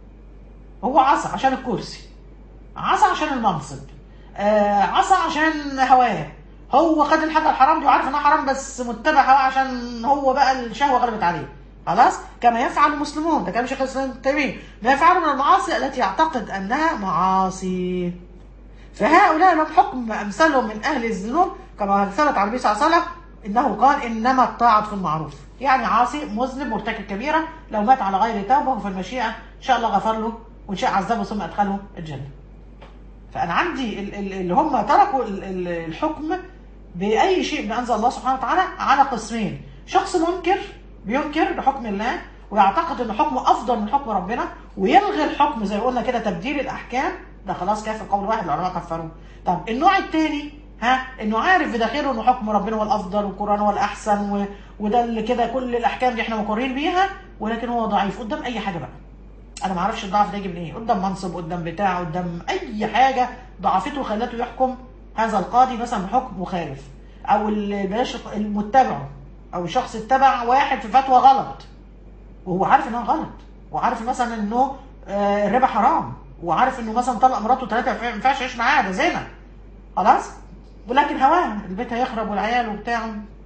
هو عصى عشان الكرسي عصى عشان المنصب آه عصى عشان هواه هو خد الحاجه الحرام دي وعارف انها حرام بس متبع هواه عشان هو بقى الشهوه غلبت عليه خلاص كما يفعل المسلمون ده كلام شيخ الاسلام ابن تيميه ما يفعله من المعاصي التي يعتقد انها معاصي فهؤلاء لهم حكم امثالهم من اهل الذنوب كما ثبت عن النبي صلى الله عليه وسلم انه قال انما الطاعه في المعروف يعني عاصي مذنب مرتكب كبيره لو مات على غير توبه ففي المشيئه ان شاء الله غفر له وان شاء عذبه ثم ادخله الجنه فانا عندي ال- ال- اللي هم تركوا ال- ال- الحكم باي شيء من انزل الله سبحانه وتعالى على قسمين شخص منكر بينكر لحكم الله ويعتقد ان حكمه افضل من حكم ربنا ويلغي الحكم زي ما قلنا كده تبديل الاحكام ده خلاص كافر قول واحد العلماء كفروه طب النوع الثاني ها انه عارف بداخله ان حكم ربنا هو الافضل والقران هو الاحسن و... وده اللي كده كل الاحكام دي احنا مقرين بيها ولكن هو ضعيف قدام اي حاجه بقى انا ما اعرفش الضعف ده يجي من ايه قدام منصب قدام بتاع قدام اي حاجه ضعفته خلته يحكم هذا القاضي مثلا بحكم مخالف او ال- بلاش المتبع او شخص اتبع واحد في فتوى غلط وهو عارف انها غلط وعارف مثلا انه آه، الربا حرام وعارف انه مثلا طلق مراته ثلاثه ما ينفعش يعيش معاها ده زنا خلاص ولكن هواه البيت هيخرب والعيال وبتاع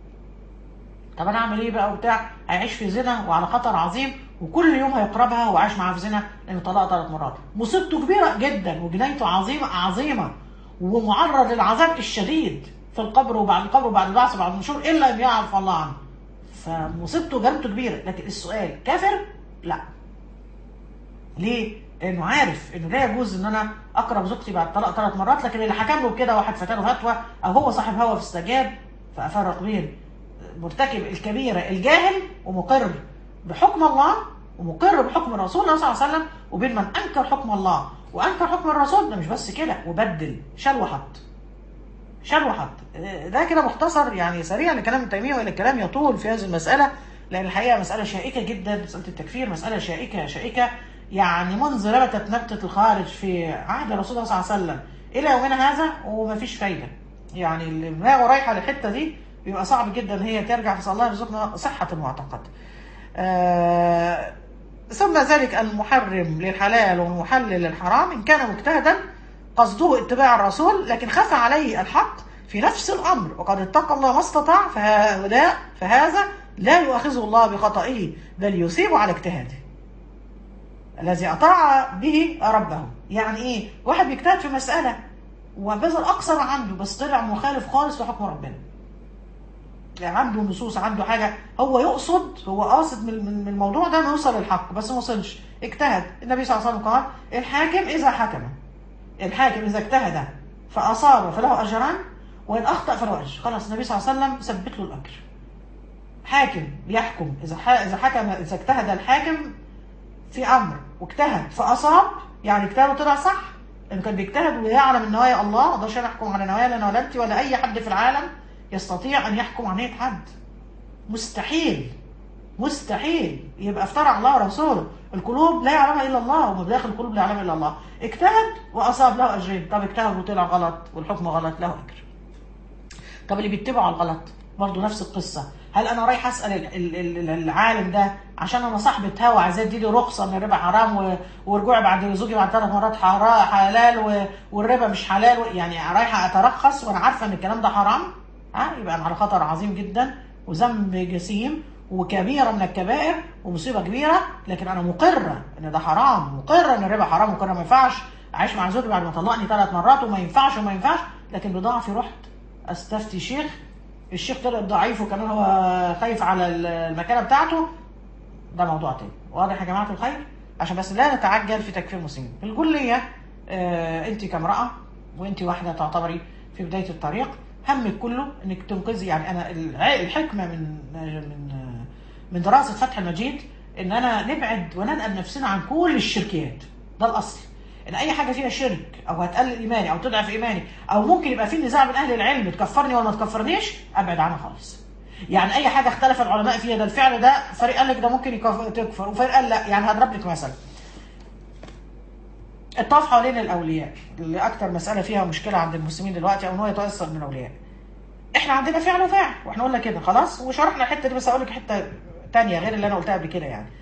طب انا اعمل ايه بقى وبتاع هيعيش في زنا وعلى خطر عظيم وكل يوم هيقربها وعايش معاها في زنا لان طلقها ثلاث مرات مصيبته كبيره جدا وجنايته عظيمه عظيمه ومعرض للعذاب الشديد في القبر وبعد القبر وبعد البعث وبعد النشور الا ان يعرف الله عنه فمصيبته جريمته كبيره لكن السؤال كافر لا ليه؟ لانه عارف انه لا يجوز ان انا اقرب زوجتي بعد طلاق ثلاث مرات لكن اللي حكم له بكده واحد فتاله فتوى او هو صاحب هوى فاستجاب فافرق بين مرتكب الكبيره الجاهل ومقر بحكم الله ومقر بحكم رسول الله صلى الله عليه وسلم وبين من انكر حكم الله وانكر حكم الرسول ده مش بس كده وبدل شال وحط شال وحط ده كده مختصر يعني سريع لكلام ابن تيميه وان الكلام يطول في هذه المساله لان الحقيقه مساله شائكه جدا مساله التكفير مساله شائكه شائكه يعني منذ نبتت نبته الخارج في عهد الرسول صلى الله عليه وسلم الى يومنا هذا ومفيش فايده يعني اللي دماغه رايحه للحته دي بيبقى صعب جدا ان هي ترجع في الله يرزقنا صحه المعتقد. آه ثم ذلك المحرم للحلال والمحلل للحرام ان كان مجتهدا قصده اتباع الرسول لكن خفى عليه الحق في نفس الامر وقد اتقى الله ما استطاع فهؤلاء فهذا لا يؤاخذه الله بخطئه بل يثيب على اجتهاده. الذي اطاع به ربه، يعني ايه؟ واحد بيجتهد في مساله وبذل اقصى ما عنده بس طلع مخالف خالص لحكم ربنا. يعني عنده نصوص عنده حاجه هو يقصد هو قاصد من من الموضوع ده انه يوصل للحق بس ما وصلش اجتهد النبي صلى الله عليه وسلم قال الحاكم اذا حكم الحاكم اذا اجتهد فاصاب فله اجران وان اخطا فله اجر خلاص النبي صلى الله عليه وسلم ثبت له الاجر حاكم بيحكم اذا اذا حكم اذا اجتهد الحاكم في امر واجتهد فاصاب يعني اجتهد طلع صح لانه كان بيجتهد ويعلم النوايا الله ما اقدرش انا احكم على نوايا انا ولا انت ولا اي حد في العالم يستطيع ان يحكم عن نيه حد مستحيل مستحيل يبقى افترى على الله ورسوله القلوب لا يعلمها الا الله ومداخل القلوب لا يعلمها الا الله اجتهد واصاب له اجرين طب اجتهد وطلع غلط والحكم غلط له اجر طب اللي بيتبعوا على الغلط برضه نفس القصه هل انا رايح اسال العالم ده عشان انا صاحبه هوا عايز اديله رخصه ان الربا حرام ورجوعي بعد زوجي بعد ثلاث مرات حلال والربا مش حلال يعني رايحه اترخص وانا عارفه ان الكلام ده حرام ها يبقى انا على خطر عظيم جدا وذنب جسيم وكبيرة من الكبائر ومصيبة كبيرة لكن أنا مقرة إن ده حرام مقرة إن الربا حرام مقرة ما ينفعش أعيش مع زوجي بعد ما طلقني ثلاث مرات وما ينفعش وما ينفعش لكن بضعفي رحت أستفتي شيخ الشيخ طلع ضعيف وكمان هو خايف على المكانة بتاعته ده موضوع تاني واضح يا جماعة الخير عشان بس لا نتعجل في تكفير المسلمين الكلية آه أنت كامرأة وأنت واحدة تعتبري في بداية الطريق همك كله انك تنقذي يعني انا الحكمه من من من دراسه فتح المجيد ان انا نبعد وننقل نفسنا عن كل الشركيات ده الاصل ان اي حاجه فيها شرك او هتقلل ايماني او تضعف ايماني او ممكن يبقى في نزاع بين اهل العلم تكفرني ولا ما تكفرنيش ابعد عنها خالص يعني اي حاجه اختلف العلماء فيها ده الفعل ده فريق قال لك ده ممكن تكفر وفريق قال لا يعني هضرب لك مثل الطواف حوالين الاولياء اللي اكتر مساله فيها مشكله عند المسلمين دلوقتي او ان هو يتاثر من الاولياء احنا عندنا فعل وفاعل واحنا قلنا كده خلاص وشرحنا الحته دي بس اقول لك حته تانية غير اللي انا قلتها قبل كده يعني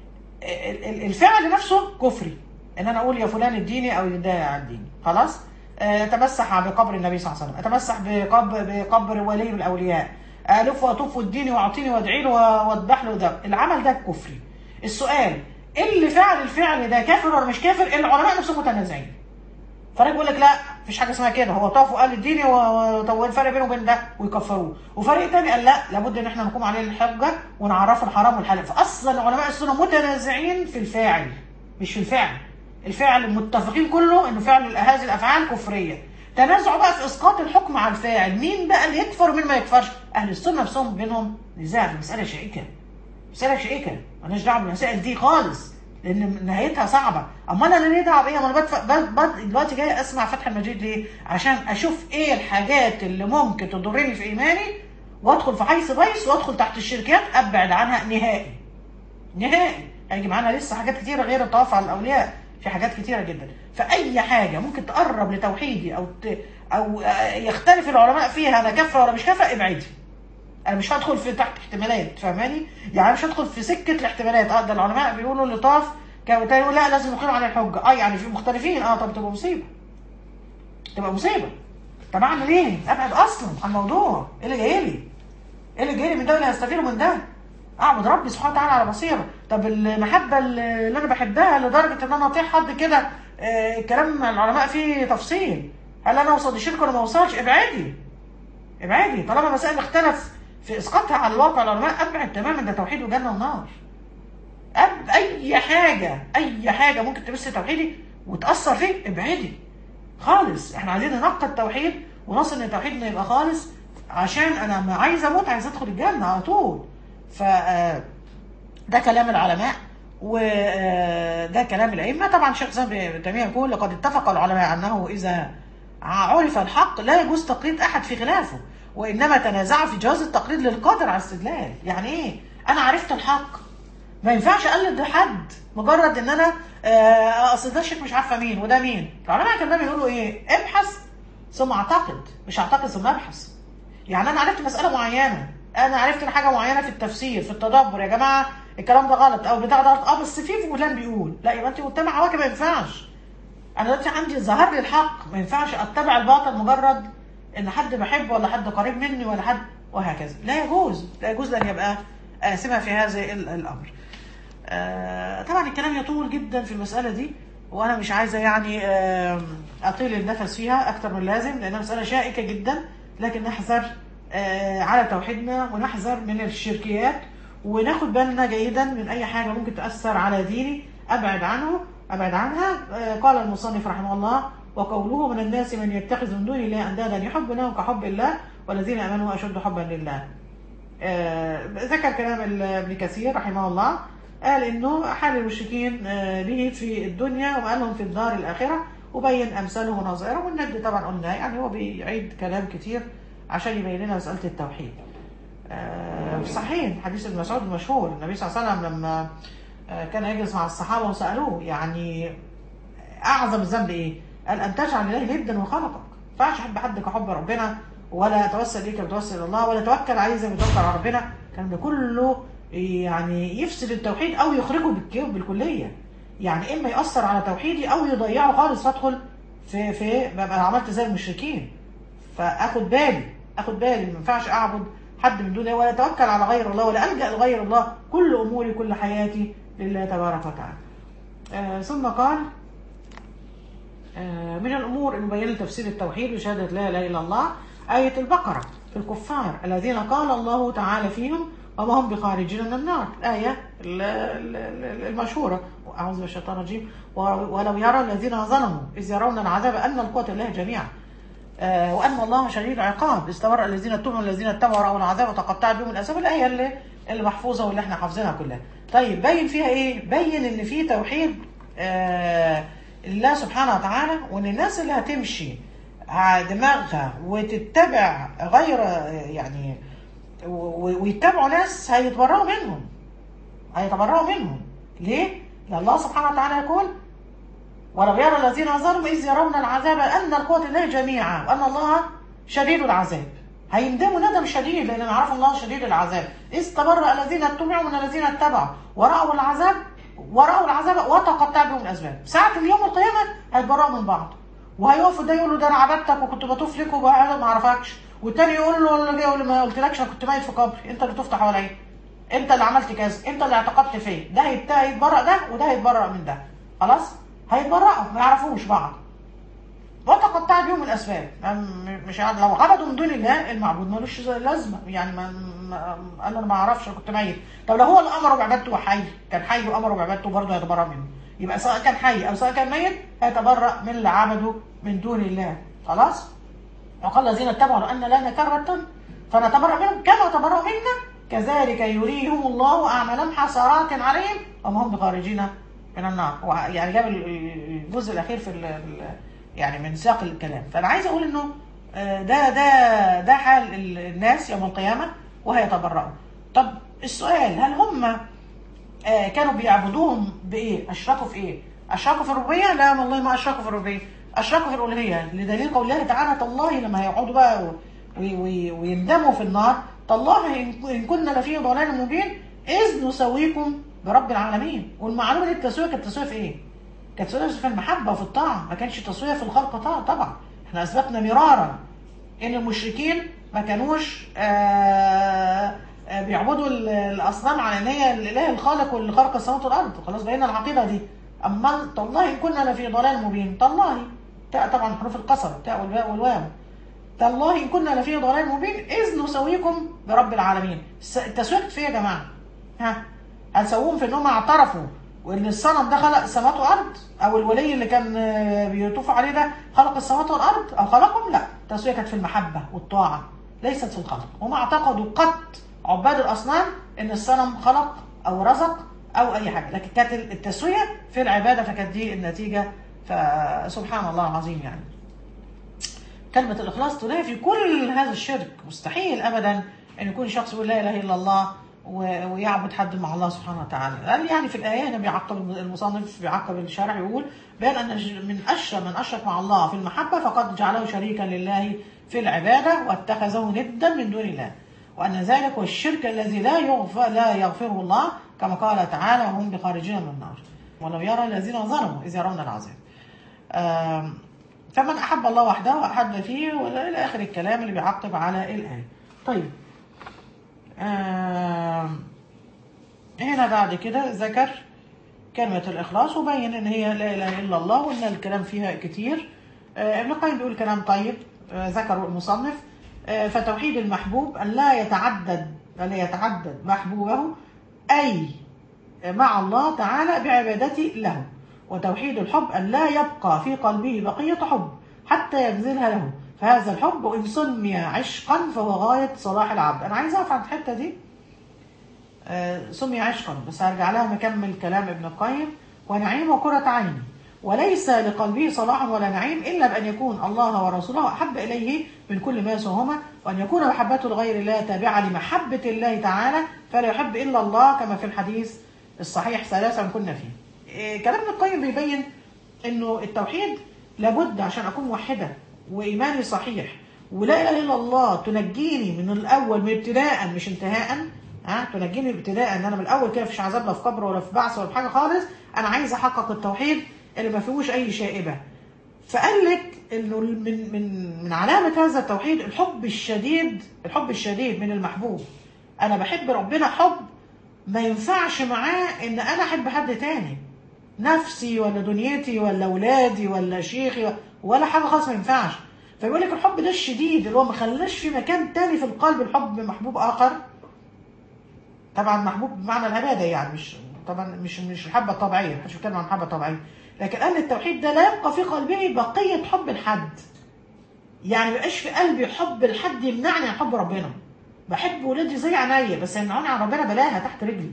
الفعل نفسه كفري ان انا اقول يا فلان اديني او ده اديني خلاص اتمسح بقبر النبي صلى الله عليه وسلم اتمسح بقبر بقبر ولي من الاولياء الف واطوف واديني واعطيني وادعي له واذبح له ده العمل ده كفري السؤال اللي فعل الفعل ده كافر ولا مش كافر العلماء نفسهم متنازعين فريق بيقول لك لا مفيش حاجه اسمها كده هو طاف وقال اديني طب الفرق بينه وبين ده ويكفروه وفريق تاني قال لا لابد ان احنا نقوم عليه الحجه ونعرفه الحرام والحلال فاصلا علماء السنه متنازعين في الفاعل مش في الفعل الفعل متفقين كله انه فعل هذه الافعال كفريه تنازعوا بقى في اسقاط الحكم على الفاعل مين بقى اللي يكفر ومين ما يكفرش اهل السنه نفسهم بينهم نزاع في مساله شائكه مساله شائكه مالناش دعوه بالمسائل دي خالص لان نهايتها صعبه اما انا اللي دعوه بايه انا بدفع بد... دلوقتي جاي اسمع فتح المجيد ليه عشان اشوف ايه الحاجات اللي ممكن تضرني في ايماني وادخل في حيث بيس وادخل تحت الشركات ابعد عنها نهائي نهائي هيجي معانا لسه حاجات كتيره غير الطواف على الاولياء في حاجات كتيره جدا فاي حاجه ممكن تقرب لتوحيدي او ت... او يختلف العلماء فيها انا كافره ولا مش كافره ابعدي انا مش هدخل في تحت احتمالات فاهماني يعني مش هدخل في سكه الاحتمالات اه ده العلماء بيقولوا اللي طاف كانوا يقول لا لازم نقيم عليه الحجه اه يعني في مختلفين اه طب تبقى مصيبه تبقى مصيبه طب اعمل ايه ابعد اصلا عن الموضوع ايه اللي جاي لي ايه اللي جاي لي من ده اللي هستفيد من ده اعبد ربي سبحانه وتعالى على بصيره طب المحبه اللي انا بحبها لدرجه ان انا اطيع حد كده آه كلام العلماء فيه تفصيل هل انا اوصل للشرك ولا ما اوصلش ابعدي ابعدي طالما مسائل اختلف في اسقاطها على الواقع العلماء ابعد تماما ده توحيد وجنه ونار أب اي حاجه اي حاجه ممكن تمس توحيدي وتاثر فيه ابعدي خالص احنا عايزين ننقي التوحيد ونصل ان توحيدنا يبقى خالص عشان انا ما عايز اموت عايز ادخل الجنه على طول ف ده كلام العلماء وده كلام الأئمة طبعا شيخ الإسلام ابن تيمية يقول لقد اتفق العلماء أنه إذا عرف الحق لا يجوز تقليد أحد في خلافه وإنما تنازعوا في جواز التقليد للقادر على الاستدلال يعني إيه؟ أنا عرفت الحق ما ينفعش اقلد حد مجرد ان انا آه، اصل ده الشيخ مش عارفه مين وده مين العلماء كانوا بيقولوا ايه ابحث ثم اعتقد مش اعتقد ثم ابحث يعني انا عرفت مساله معينه انا عرفت إن حاجه معينه في التفسير في التدبر يا جماعه الكلام ده غلط او البتاع ده غلط اه بس في فلان بيقول لا يبقى انت متبع هواك ما ينفعش انا دلوقتي عندي ظهر لي الحق ما ينفعش اتبع الباطل مجرد ان حد بحبه ولا حد قريب مني ولا حد وهكذا لا يجوز لا يجوز لان يبقى آثمة في هذا ال- الامر آه، طبعا الكلام يطول جدا في المسألة دي وأنا مش عايزة يعني آم، أطيل النفس فيها أكتر من اللازم لأنها مسألة شائكة جدا لكن نحذر آه، على توحيدنا ونحذر من الشركيات وناخد بالنا جيدا من أي حاجة ممكن تأثر على ديني أبعد عنه أبعد عنها آه، قال المصنف رحمه الله وقوله من الناس من يتخذ من دون الله أندادا يحبونه كحب الله والذين آمنوا أشد حبا لله آه، ذكر كلام ال- ابن كثير رحمه الله قال انه حال المشركين آه، به في الدنيا وانهم في الدار الاخره وبين امثاله ونظائره والند طبعا قلنا يعني هو بيعيد كلام كتير عشان يبين لنا مساله التوحيد. آه، في صحيح حديث ابن مسعود المشهور النبي صلى الله عليه وسلم لما آه، كان يجلس مع الصحابه وسالوه يعني اعظم الذنب ايه؟ قال ان تجعل الله ندا وخلقك ما ينفعش احب حد كحب ربنا ولا اتوسل اليك بتوسل الى الله ولا توكل عليه زي ما توكل على ربنا الكلام ده كله يعني يفسد التوحيد او يخرجه بالك- بالكليه يعني اما ياثر على توحيدي او يضيعه خالص فادخل في في ببقى أنا عملت زي المشركين فاخد بالي اخد بالي ما ينفعش اعبد حد من دون الله ولا اتوكل على غير الله ولا الجا لغير الله كل اموري كل حياتي لله تبارك وتعالى آه ثم قال آه، من الأمور المبينة لتفسير التوحيد وشهادة لا إله إلا الله آية البقرة في الكفار الذين قال الله تعالى فيهم وما هم بخارجين من النار الآية ال- ال- ال- المشهورة أعوذ بالله من الشيطان الرجيم و- ولو يرى الذين ظلموا إذ يرون العذاب أن القوة لله جميعا آه، وأن الله شديد العقاب استمر الذين اتبعوا الذين اتبعوا رأوا العذاب وتقطعت بهم الأسباب الآية اللي اللي محفوظة واللي احنا حافظينها كلها طيب بين فيها إيه؟ بين إن في توحيد آه الله سبحانه وتعالى وإن الناس اللي هتمشي على دماغها وتتبع غير يعني و- ويتبعوا ناس هيتبرأوا منهم هيتبرأوا منهم ليه؟ لأن الله سبحانه وتعالى يقول ولو يرى الذين ظلموا إذ يرون العذاب أن القوة لله جميعا وأن الله شديد العذاب هيندموا ندم شديد لأن عرف الله شديد العذاب إذ تبرأ الذين اتبعوا من الذين اتبعوا ورأوا العذاب ورأوا العذاب وتقطع بهم الأسباب ساعة اليوم القيامة هيتبرأوا من بعض وهيقفوا ده يقول له ده أنا عبدتك وكنت بطوف لك وبقعد ما أعرفكش والتاني يقول له اللي يقول له ما قلتلكش أنا كنت ميت في قبري أنت اللي تفتح عليا انت اللي عملت كذا انت اللي اعتقدت فيه ده هيت- هيتبرأ ده وده هيتبرأ من ده خلاص هيتبرأوا ما يعرفوش بعض وتقطع بهم الاسباب م- مش عارف- لو عبدوا من دون الله المعبود ملوش لازمه يعني ما ما- قال انا ما اعرفش أنا كنت ميت طب لو هو اللي امره بعبادته وحي كان حي وامره بعبادته برضه هيتبرأ منه يبقى سواء كان حي او سواء كان ميت هيتبرأ من اللي عبده من دون الله خلاص وقال الذين اتبعوا أن لنا كرة فنتبرأ منهم كما تبرأوا منا كذلك يريهم الله أعمالهم حسرات عليهم وما هم بخارجين من النار وع- يعني جاب ال- ال- الجزء الأخير في ال- ال- يعني من سياق الكلام فأنا عايز أقول إنه آه، ده ده ده حال ال- الناس يوم القيامة وهيتبرأوا طب السؤال هل هم آه، كانوا بيعبدوهم بايه؟ اشركوا في ايه؟ اشركوا في الربوبيه؟ لا والله ما اشركوا في الربوبيه، اشركوا في الالوهيه لدليل قول الله تعالى تالله لما هيقعدوا بقى و- وي- وي- ويندموا في النار تالله إن إن كنا لفي ضلال مبين اذ نسويكم برب العالمين، والمعلومه دي التسويه كانت تسويه في ايه؟ كانت تسويه في المحبه وفي الطاعه، ما كانش تسويه في الخلق طاعه طبعا، احنا اثبتنا مرارا ان المشركين ما كانوش آه، آه، بيعبدوا ال- الاصنام على ان هي الاله الخالق واللي خلق السماوات والارض خلاص بقينا العقيده دي اما تالله ان كنا لفي ضلال مبين تالله تاء طبعا حروف القسم تاء والباء والواو تالله ان كنا لفي ضلال مبين اذ نسويكم برب العالمين الس- التسويه كانت في إيه يا جماعه ها هل سووهم في انهم اعترفوا وان الصنم ده خلق السماوات والارض او الولي اللي كان آه، بيطوف عليه ده خلق السماوات والارض او خلقهم لا التسويه كانت في المحبه والطاعه ليست في الخلق هم اعتقدوا قط عباد الاصنام ان الصنم خلق او رزق او اي حاجه لكن كانت التسويه في العباده فكانت دي النتيجه فسبحان الله العظيم يعني كلمة الإخلاص تنافي كل هذا الشرك مستحيل أبدا أن يكون شخص يقول لا إله إلا الله و- ويعبد حد مع الله سبحانه وتعالى قال يعني في الآية هنا بيعقب المصنف بيعقب الشارع يقول بيان أن من أشرك من أشرك مع الله في المحبة فقد جعله شريكا لله في العبادة واتخذه ندا من دون الله وأن ذلك هو الشرك الذي لا يغفر لا يغفره الله كما قال تعالى وهم بخارجين من النار ولو يرى الذين ظلموا إذ يرون العذاب آم، فمن أحب الله وحده أحب فيه وإلى آخر الكلام اللي بيعقب على الآية طيب آم، هنا بعد كده ذكر كلمة الإخلاص وبين إن هي لا إله إلا الله وإن الكلام فيها كتير آه، ابن القيم بيقول كلام طيب آه، ذكره المصنف آه، فتوحيد المحبوب أن لا يتعدد أن لا يتعدد محبوبه أي مع الله تعالى بعبادته له وتوحيد الحب أن لا يبقى في قلبه بقية حب حتى يبذلها له فهذا الحب وإن سمي عشقا فهو غاية صلاح العبد أنا عايز أقف عند الحتة دي آه، سمي عشقا بس هرجع لها مكمل كلام ابن القيم ونعيم وكرة عين وليس لقلبه صلاح ولا نعيم إلا بأن يكون الله ورسوله أحب إليه من كل ما سواهما وأن يكون محبته لغير الله تابعة لمحبة الله تعالى فلا يحب إلا الله كما في الحديث الصحيح ثلاثة كنا فيه إيه، كلام ابن القيم بيبين انه التوحيد لابد عشان اكون موحده وايماني صحيح ولا اله الا الله تنجيني من الاول من ابتداء مش انتهاء ها تنجيني ابتداء ان انا من الاول كده مفيش عذاب لا في قبر ولا في بعث ولا في حاجه خالص انا عايز احقق التوحيد اللي ما فيهوش اي شائبه فقال لك انه من من من علامه هذا التوحيد الحب الشديد الحب الشديد من المحبوب انا بحب ربنا حب ما ينفعش معاه ان انا احب حد تاني نفسي ولا دنيتي ولا اولادي ولا شيخي ولا حاجه خالص ما ينفعش فيقول لك الحب ده الشديد اللي هو ما خلاش في مكان تاني في القلب الحب محبوب اخر طبعا محبوب بمعنى العباده يعني مش طبعا مش مش الحبه الطبيعيه محدش بيتكلم عن الحبه الطبيعيه لكن قال التوحيد ده لا يبقى في قلبه بقيه حب الحد يعني ما يبقاش في قلبي حب الحد يمنعني عن حب ربنا بحب ولادي زي عينيا بس يمنعوني عن ربنا بلاها تحت رجلي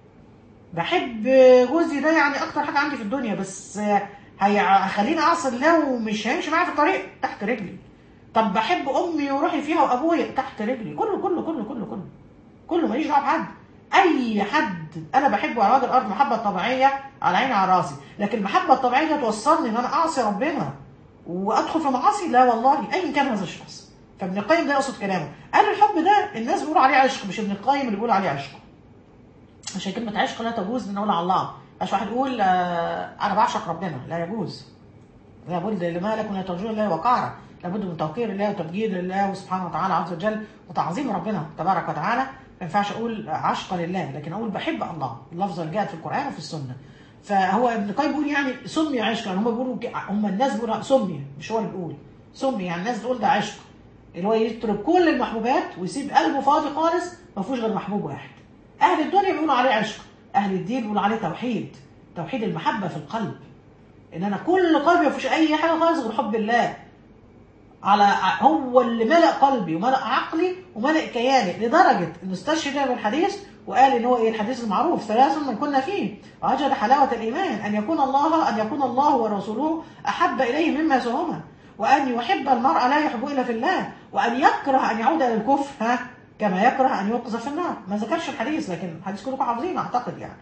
بحب جوزي ده يعني اكتر حاجه عندي في الدنيا بس هيخليني اعصي الله ومش هيمشي معايا في الطريق تحت رجلي طب بحب امي وروحي فيها وابويا تحت رجلي كله كله كله كله كله كله ماليش دعوه بحد اي حد انا بحبه على وجه الارض محبه طبيعيه على عيني على راسي لكن المحبه الطبيعيه توصلني ان انا اعصي ربنا وادخل في معاصي لا والله ايا كان هذا الشخص فابن القيم ده يقصد كلامه قال الحب ده الناس بيقولوا عليه عشق مش ابن القيم اللي بيقول عليه عشق عشان كلمة عشق لا تجوز ان نقول على الله مش واحد يقول آه انا بعشق ربنا لا يجوز لابد لما لكم لا ترجون الله وقارا لابد من توقير الله وتبجيل الله وسبحانه وتعالى عز وجل وتعظيم ربنا تبارك وتعالى ما ينفعش اقول عشق لله لكن اقول بحب الله اللفظ اللي جاء في القران وفي السنه فهو ابن القيم بيقول يعني سمي عشقا هم بيقولوا هم الناس بيقولوا سمي مش هو اللي بيقول سمي يعني الناس بتقول ده عشق اللي هو يترك كل المحبوبات ويسيب قلبه فاضي خالص ما فيهوش غير محبوب واحد اهل الدنيا بيقولوا عليه عشق اهل الدين بيقولوا عليه توحيد توحيد المحبه في القلب ان انا كل قلبي ما فيش اي حاجه خالص غير حب الله على هو اللي ملأ قلبي وملأ عقلي وملأ كياني لدرجه انه استشهد بالحديث وقال ان هو ايه الحديث المعروف ثلاث من كنا فيه ووجد حلاوه الايمان ان يكون الله ان يكون الله ورسوله احب اليه مما سواهما وان يحب المرء لا يحب الا في الله وان يكره ان يعود الى الكفر ها كما يكره ان يوقظ في النار ما ذكرش الحديث لكن الحديث كلكم حافظينه اعتقد يعني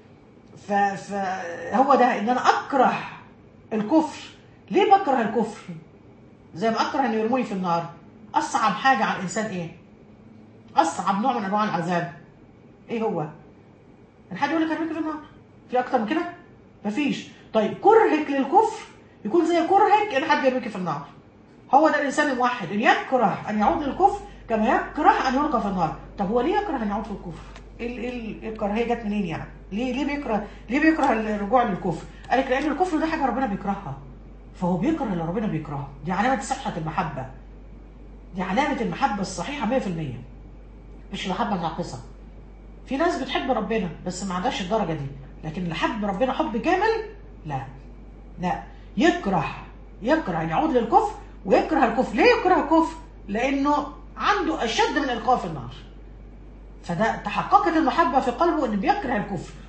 فهو ده ان انا اكره الكفر ليه بكره الكفر زي ما اكره ان يرموني في النار اصعب حاجه على الانسان ايه اصعب نوع من انواع العذاب ايه هو ان حد يقول لك ارميك في النار في اكتر من كده مفيش طيب كرهك للكفر يكون زي كرهك ان حد يرميك في النار هو ده الانسان الموحد ان يكره ان يعود للكفر كما يكره ان يلقى في النار طب هو ليه يكره ان يعود في الكفر ايه ايه الكراهيه جت منين يعني ليه ليه بيكره ليه بيكره الرجوع للكفر قال لك لان الكفر ده حاجه ربنا بيكرهها فهو بيكره اللي ربنا بيكرهه دي علامه صحه المحبه دي علامه المحبه الصحيحه 100% مش المحبه الناقصه في ناس بتحب ربنا بس ما عندهاش الدرجه دي لكن اللي حب ربنا حب كامل لا لا يكره يكره ان يعود للكفر ويكره الكفر ليه يكره الكفر لانه عنده اشد من القاء في النار فده تحققت المحبه في قلبه انه بيكره الكفر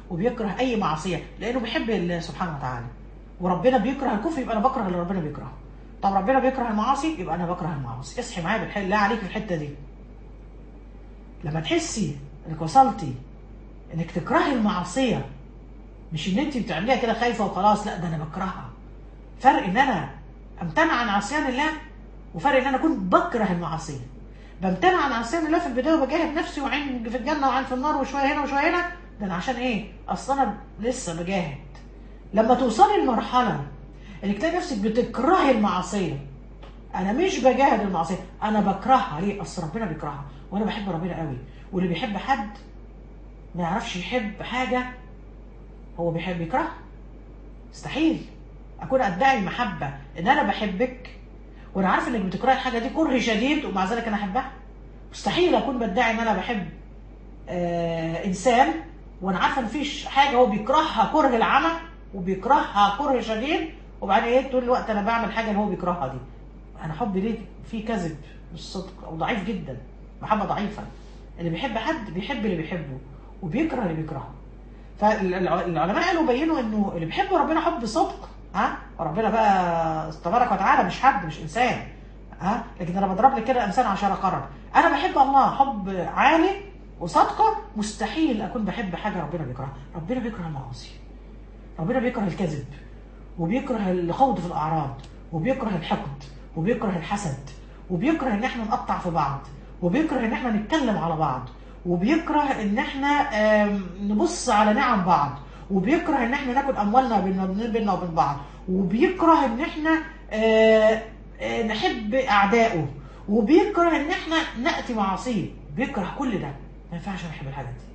وبيكره اي معصيه لانه بيحب الله سبحانه وتعالى وربنا بيكره الكفر يبقى انا بكره اللي ربنا بيكرهه طب ربنا بيكره المعاصي يبقى انا بكره المعاصي اصحي معايا بالحل لا عليك في الحته دي لما تحسي انك وصلتي انك تكرهي المعصيه مش ان انت بتعمليها كده خايفه وخلاص لا ده انا بكرهها فرق ان انا امتنع عن عصيان الله وفرق ان انا اكون بكره المعاصيه بمتنع عن عصيان الله في البدايه وبجاهد نفسي وعين في الجنه وعين في النار وشويه هنا وشويه هنا ده انا عشان ايه اصلا انا لسه بجاهد لما توصلي لمرحله انك تلاقي نفسك بتكرهي المعصيه انا مش بجاهد المعصيه انا بكرهها ليه اصل ربنا بيكرهها وانا بحب ربنا قوي واللي بيحب حد ما يعرفش يحب حاجه هو بيحب يكرهها مستحيل اكون ادعي محبه ان انا بحبك وانا عارف انك بتكرهي الحاجه دي كره شديد ومع ذلك انا احبها مستحيل اكون بدعي ان انا بحب آه انسان وانا عارفه ان مفيش حاجه هو بيكرهها كره العمى وبيكرهها كره شديد وبعدين ايه طول الوقت انا بعمل حاجه اللي هو بيكرهها دي انا حبي ليه فيه كذب مش صدق او ضعيف جدا محبه ضعيفه اللي بيحب حد بيحب اللي بيحبه وبيكره اللي بيكرهه فالعلماء قالوا بينوا انه اللي بيحب ربنا حب صدق ها وربنا بقى تبارك وتعالى مش حد مش انسان ها لكن انا بضرب لك كده امثال عشان اقرب انا بحب الله حب عالي وصادقه مستحيل اكون بحب حاجه ربنا بيكرهها ربنا بيكره المعاصي ربنا بيكره الكذب وبيكره الخوض في الاعراض وبيكره الحقد وبيكره الحسد وبيكره ان احنا نقطع في بعض وبيكره ان احنا نتكلم على بعض وبيكره ان احنا نبص على نعم بعض وبيكره ان احنا ناكل اموالنا بيننا وبين بعض وبيكره ان احنا نحب اعدائه وبيكره ان احنا ناتي معاصيه بيكره كل ده ما ينفعش نحب الحاجات دي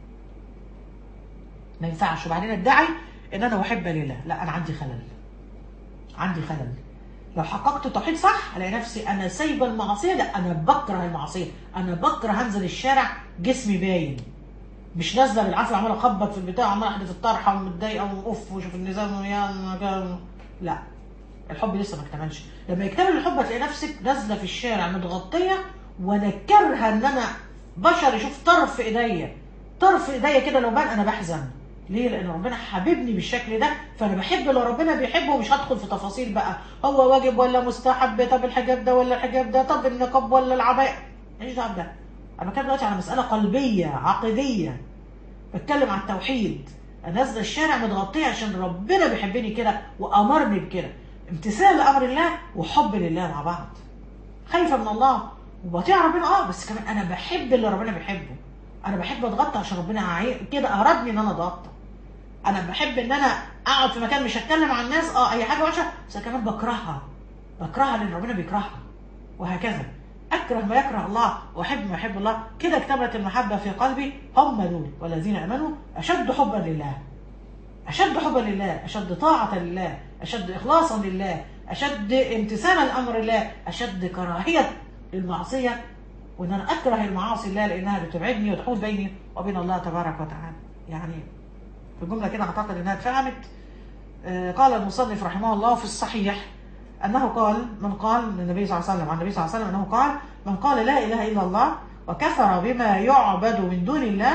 ما ينفعش وبعدين ادعي ان انا احب لله لا انا عندي خلل عندي خلل لو حققت التوحيد صح الاقي نفسي انا سايبه المعصيه لا انا بكره المعصيه انا بكره هنزل الشارع جسمي باين مش نازله بالعافيه عماله اخبط في البتاع عماله احدف الطرحه ومتضايقه واوف وشوف النظام يا لا الحب لسه ما اكتملش لما يكتمل الحب هتلاقي نفسك نازله في الشارع متغطيه وانا كارهه ان انا بشر يشوف طرف ايديا طرف ايديا كده لو بان انا بحزن ليه؟ لأن ربنا حببني بالشكل ده فأنا بحب اللي ربنا بيحبه ومش هدخل في تفاصيل بقى هو واجب ولا مستحب طب الحجاب ده ولا الحجاب ده طب النقاب ولا العباءة ماليش دعوة بده أنا بتكلم دلوقتي على مسألة قلبية عقدية بتكلم على التوحيد أنا نازلة الشارع متغطية عشان ربنا بيحبني كده وأمرني بكده امتثال لأمر الله وحب لله مع بعض خايفة من الله وبطيع ربنا اه بس كمان أنا بحب اللي ربنا بيحبه أنا بحب أتغطى عشان ربنا عاي... كده أرادني إن أنا أتغطى انا بحب ان انا اقعد في مكان مش هتكلم عن الناس اه اي حاجه وحشه بس انا كمان بكرهها بكرهها لان ربنا بيكرهها وهكذا اكره ما يكره الله واحب ما يحب الله كده اكتملت المحبه في قلبي هم دول والذين امنوا اشد حبا لله اشد حبا لله اشد طاعه لله اشد اخلاصا لله اشد امتثالا لامر الله اشد كراهيه للمعصيه وان انا اكره المعاصي الله لانها بتبعدني وتحول بيني وبين الله تبارك وتعالى يعني في جملة كده أعتقد إنها اتفهمت آه قال المصنف رحمه الله في الصحيح أنه قال من قال النبي صلى الله عليه وسلم عن النبي صلى الله عليه وسلم أنه قال من قال لا إله إلا الله وكفر بما يعبد من دون الله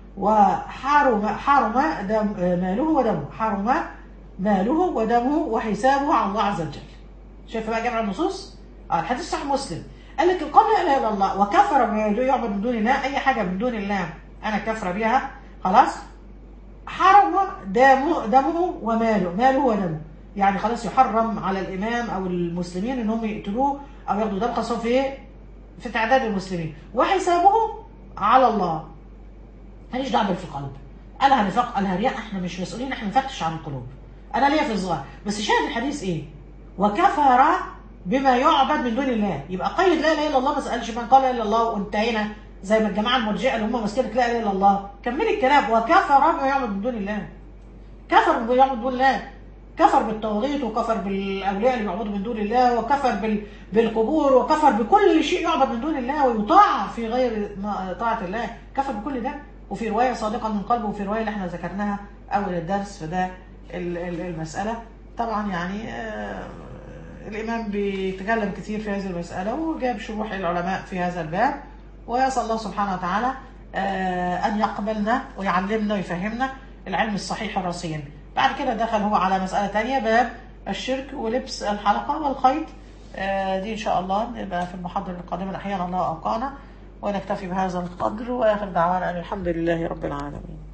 وحرم حرم دم ماله ودمه حرم ماله ودمه وحسابه على الله عز وجل شايف بقى جمع النصوص آه الحديث صحيح مسلم قال لك قال لا اله الا الله وكفر بما يعبد من دون الله اي حاجه من دون الله انا كافره بيها خلاص حرم دمه, دمه وماله ماله ودمه يعني خلاص يحرم على الامام او المسلمين ان هم يقتلوه او ياخدوا دم خاصه في في تعداد المسلمين وحسابه على الله ماليش دعوه في القلب قالها نفاق قالها رياء احنا مش مسؤولين احنا نفتش عن القلوب انا ليا في الظاهر بس شاهد الحديث ايه وكفر بما يعبد من دون الله يبقى قيد لا اله الا الله ما سالش من قال لا اله الا الله وانتهينا زي ما الجماعه المرجئه اللي هم ماسكين لا اله الا الله كملي الكلام وكفر بما يعبد من دون الله كفر بما يعبد من دون الله كفر بالتوغيط وكفر بالاولياء اللي بيعبدوا من دون الله وكفر بال... بالقبور وكفر بكل شيء يعبد من دون الله ويطاع في غير طاعه الله كفر بكل ده وفي روايه صادقه من قلبه وفي روايه اللي احنا ذكرناها اول الدرس فده المساله طبعا يعني آه الامام بيتكلم كثير في هذه المساله وجاب شروح العلماء في هذا الباب ويسأل الله سبحانه وتعالى أن يقبلنا ويعلمنا ويفهمنا العلم الصحيح الرصين بعد كده دخل هو على مسألة تانية باب الشرك ولبس الحلقة والخيط آه، دي إن شاء الله نبقى في المحاضرة القادمة أحيانا الله أوقعنا ونكتفي بهذا القدر وآخر دعوانا أن الحمد لله رب العالمين